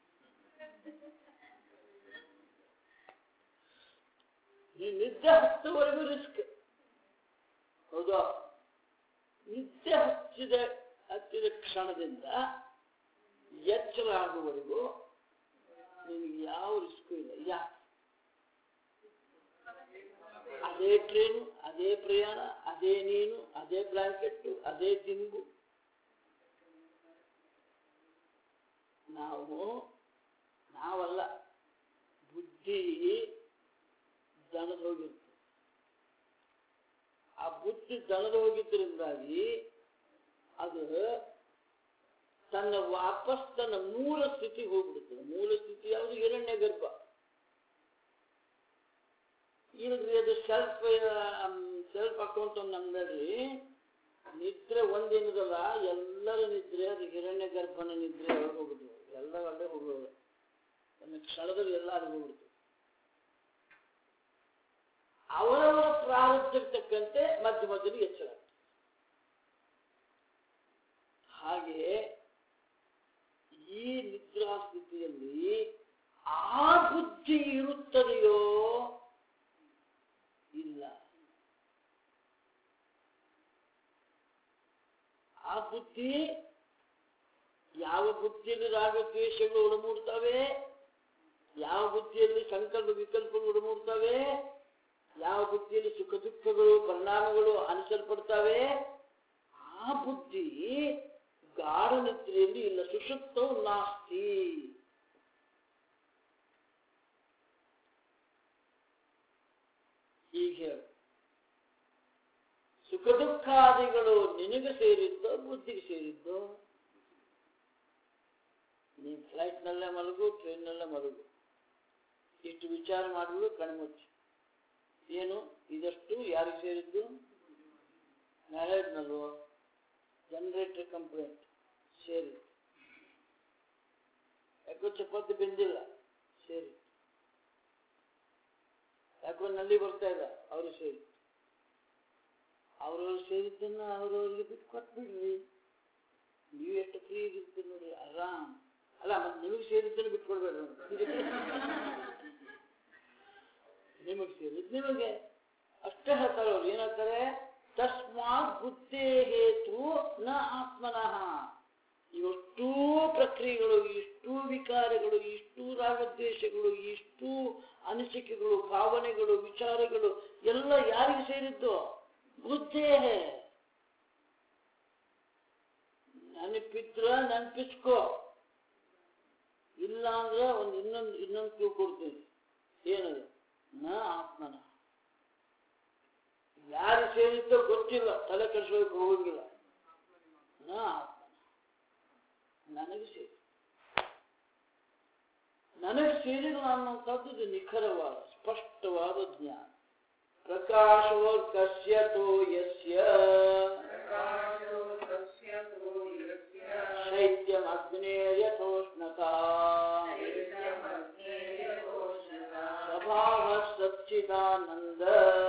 Speaker 1: ನೀವು ನಿದ್ದೆ ಹತ್ತುವರೆಗೂ ರಿಸ್ಕ್ ಹೌದಾ ನಿದ್ದೆ ಹಚ್ಚಿದ ಹಚ್ಚಿದ ಕ್ಷಣದಿಂದ ಎಚ್ಚರ ಆಗುವವರೆಗೂ ನಿಮಗೆ ಯಾವ ರಿಸ್ಕು ಇಲ್ಲ ಯಾಕೆ ಅದೇ ಟ್ರೈನು ಅದೇ ಪ್ರಯಾಣ ಅದೇ ನೀನು ಅದೇ ಬ್ಲಾಂಕೆಟ್ಟು ಅದೇ ದಿಂಬು ನಾವು ನಾವಲ್ಲ ಬುದ್ಧಿ ದಣದ ಹೋಗಿರ್ತದೆ ಆ ಬುದ್ಧಿ ದಣದ ಹೋಗಿದ್ದರಿಂದಾಗಿ ಅದು ತನ್ನ ವಾಪಸ್ ತನ್ನ ಮೂಲ ಸ್ಥಿತಿಗೆ ಹೋಗ್ಬಿಡುತ್ತದೆ ಮೂಲ ಸ್ಥಿತಿ ಯಾವುದು ಹಿರಣ್ಯ ಗರ್ಭ ಇಲ್ರಿ ಅದು ಸೆಲ್ಫ್ ಸೆಲ್ಫ್ ಅಕೌಂಟ್ ನಮ್ದಲ್ರಿ ನಿದ್ರೆ ಒಂದೇನದಲ್ಲ ಎಲ್ಲರ ನಿದ್ರೆ ಅದು ಹಿರಣ್ಯ ಗರ್ಭನ ನಿದ್ರೆ ಒಳಗೆ ಹೋಗುದು ಎಲ್ಲ ಅಲ್ಲೇ ಹೋಗೋದು ಒಂದು ಕ್ಷಣದಲ್ಲಿ ಎಲ್ಲ ಅಲ್ಲಿ ಹೋಗ್ಬಿಡ್ತು ಅವರವರ ಪ್ರಾರಬ್ಧಕ್ಕೆ ಮಧ್ಯ ಮಧ್ಯದಲ್ಲಿ ಎಚ್ಚರ ಹಾಗೆ ಈ ನಿದ್ರಾ ಸ್ಥಿತಿಯಲ್ಲಿ ಆ ಬುದ್ಧಿ ಇರುತ್ತದೆಯೋ ಇಲ್ಲ ಆ ಬುದ್ಧಿ ಯಾವ ಬುದ್ಧಿಯಲ್ಲಿ ರಾಗದ್ವೇಷಗಳು ಒಡಮೂಡ್ತವೆ ಯಾವ ಬುದ್ಧಿಯಲ್ಲಿ ಸಂಕಲ್ಪ ವಿಕಲ್ಪಗಳು ಒಡಮೂಡ್ತವೆ ಯಾವ ಬುದ್ಧಿಯಲ್ಲಿ ಸುಖ ದುಃಖಗಳು ಪರಿಣಾಮಗಳು ಅನಿಸಲ್ಪಡ್ತವೆ ಆ ಬುದ್ಧಿ ಗಾಢ ನಿದ್ರೆಯಲ್ಲಿ ಇಲ್ಲ ಸುಷುಪ್ತವು ನಾಸ್ತಿ ಹೀಗೆ ಸುಖ ದುಃಖಾದಿಗಳು ನಿನಗೆ ಸೇರಿದ್ದೋ ಬುದ್ಧಿಗೆ ಸೇರಿದ್ದೋ ನೀನು ಫ್ಲೈಟ್ನಲ್ಲೇ ಮಲಗು ಟ್ರೈನ್ನಲ್ಲೇ ಮಲಗು ಇಷ್ಟು ವಿಚಾರ ಮಾಡುವುದು ಕಣ್ಮುಚ್ಚಿ ಏನು ಇದಷ್ಟು ಯಾರಿಗೆ ಸೇರಿದ್ದು ನಾ ಹೇಳಿದ್ನಲ್ವೋ ಜನರೇಟರ್ ಕಂಪ್ಲೇಂಟ್ ಸೇರಿ ಯಾಕೋ ಚಪಾತಿ ಬೆಂದಿಲ್ಲ ಸೇರಿ ಯಾಕೋ ನಲ್ಲಿ ಬರ್ತಾ ಇಲ್ಲ ಅವರು ಸೇರಿ ಅವ್ರವ್ರು ಸೇರಿದ್ದನ್ನ ಅವ್ರವ್ರಿಗೆ ಬಿಟ್ಟು ಕೊಟ್ಬಿಡ್ರಿ ನೀವು ಎಷ್ಟು ಫ್ರೀ ಇರ್ತೀರಿ ನೋಡಿ ಆರಾಮ್ ಅಲ್ಲ ಮತ್ತೆ ನಿಮಗೆ ಸೇರಿದ್ದನ್ನು ಬಿಟ್ಕೊಡ್ಬೇಡ್ರಿ ನಿಮಗೆ ಸೇರಿದ್ ನಿಮಗೆ ಅಷ್ಟೇ ಹೇಳ್ತಾರೆ ಅವ್ರು ಏನ್ ಹೇಳ್ತಾರೆ ತಸ್ಮಾತ್ ಬುದ್ಧೇ ಹೇತು ನ ಆತ್ಮನಃ ಇವಷ್ಟೂ ಪ್ರಕ್ರಿಯೆಗಳು ಇಷ್ಟೂ ವಿಕಾರಗಳು ಇಷ್ಟೂ ರಾಗದ್ವೇಷಗಳು ಇಷ್ಟೂ ಅನಿಸಿಕೆಗಳು ಭಾವನೆಗಳು ವಿಚಾರಗಳು ಎಲ್ಲ ಯಾರಿಗೆ ಸೇರಿದ್ದು ಬುದ್ಧೇ ನೆನಪಿದ್ರ ನೆನಪಿಸ್ಕೋ ಇಲ್ಲ ಅಂದ್ರೆ ಒಂದು ಇನ್ನೊಂದು ಇನ್ನೊಂದು ಕ್ಲೂ ಕೊಡ್ತೀನಿ ಏನದು ನ ಆತ್ಮನ ಯಾರು ಸೇರಿದ್ದೋ ಗೊತ್ತಿಲ್ಲ ತಲೆ ಕೆಡಿಸೋಕೆ ಹೋಗಂಗಿಲ್ಲ ನ ಆತ್ಮನ ನನಗೆ ಸೇರಿ ನನಗೆ ಸೇರಿಲ್ಲ ಅನ್ನುವಂಥದ್ದು ಇದು ನಿಖರವಾದ ಸ್ಪಷ್ಟವಾದ ಜ್ಞಾನ ಪ್ರಕಾಶೋರ್ಕಸ್ಯತೋ ಯಸ್ಯ ಶೈತ್ಯಮಗ್ನೇಯಥೋಷ್ಣತಾ ಸ್ವಭಾವ ಸಚ್ಚಿದಾನಂದ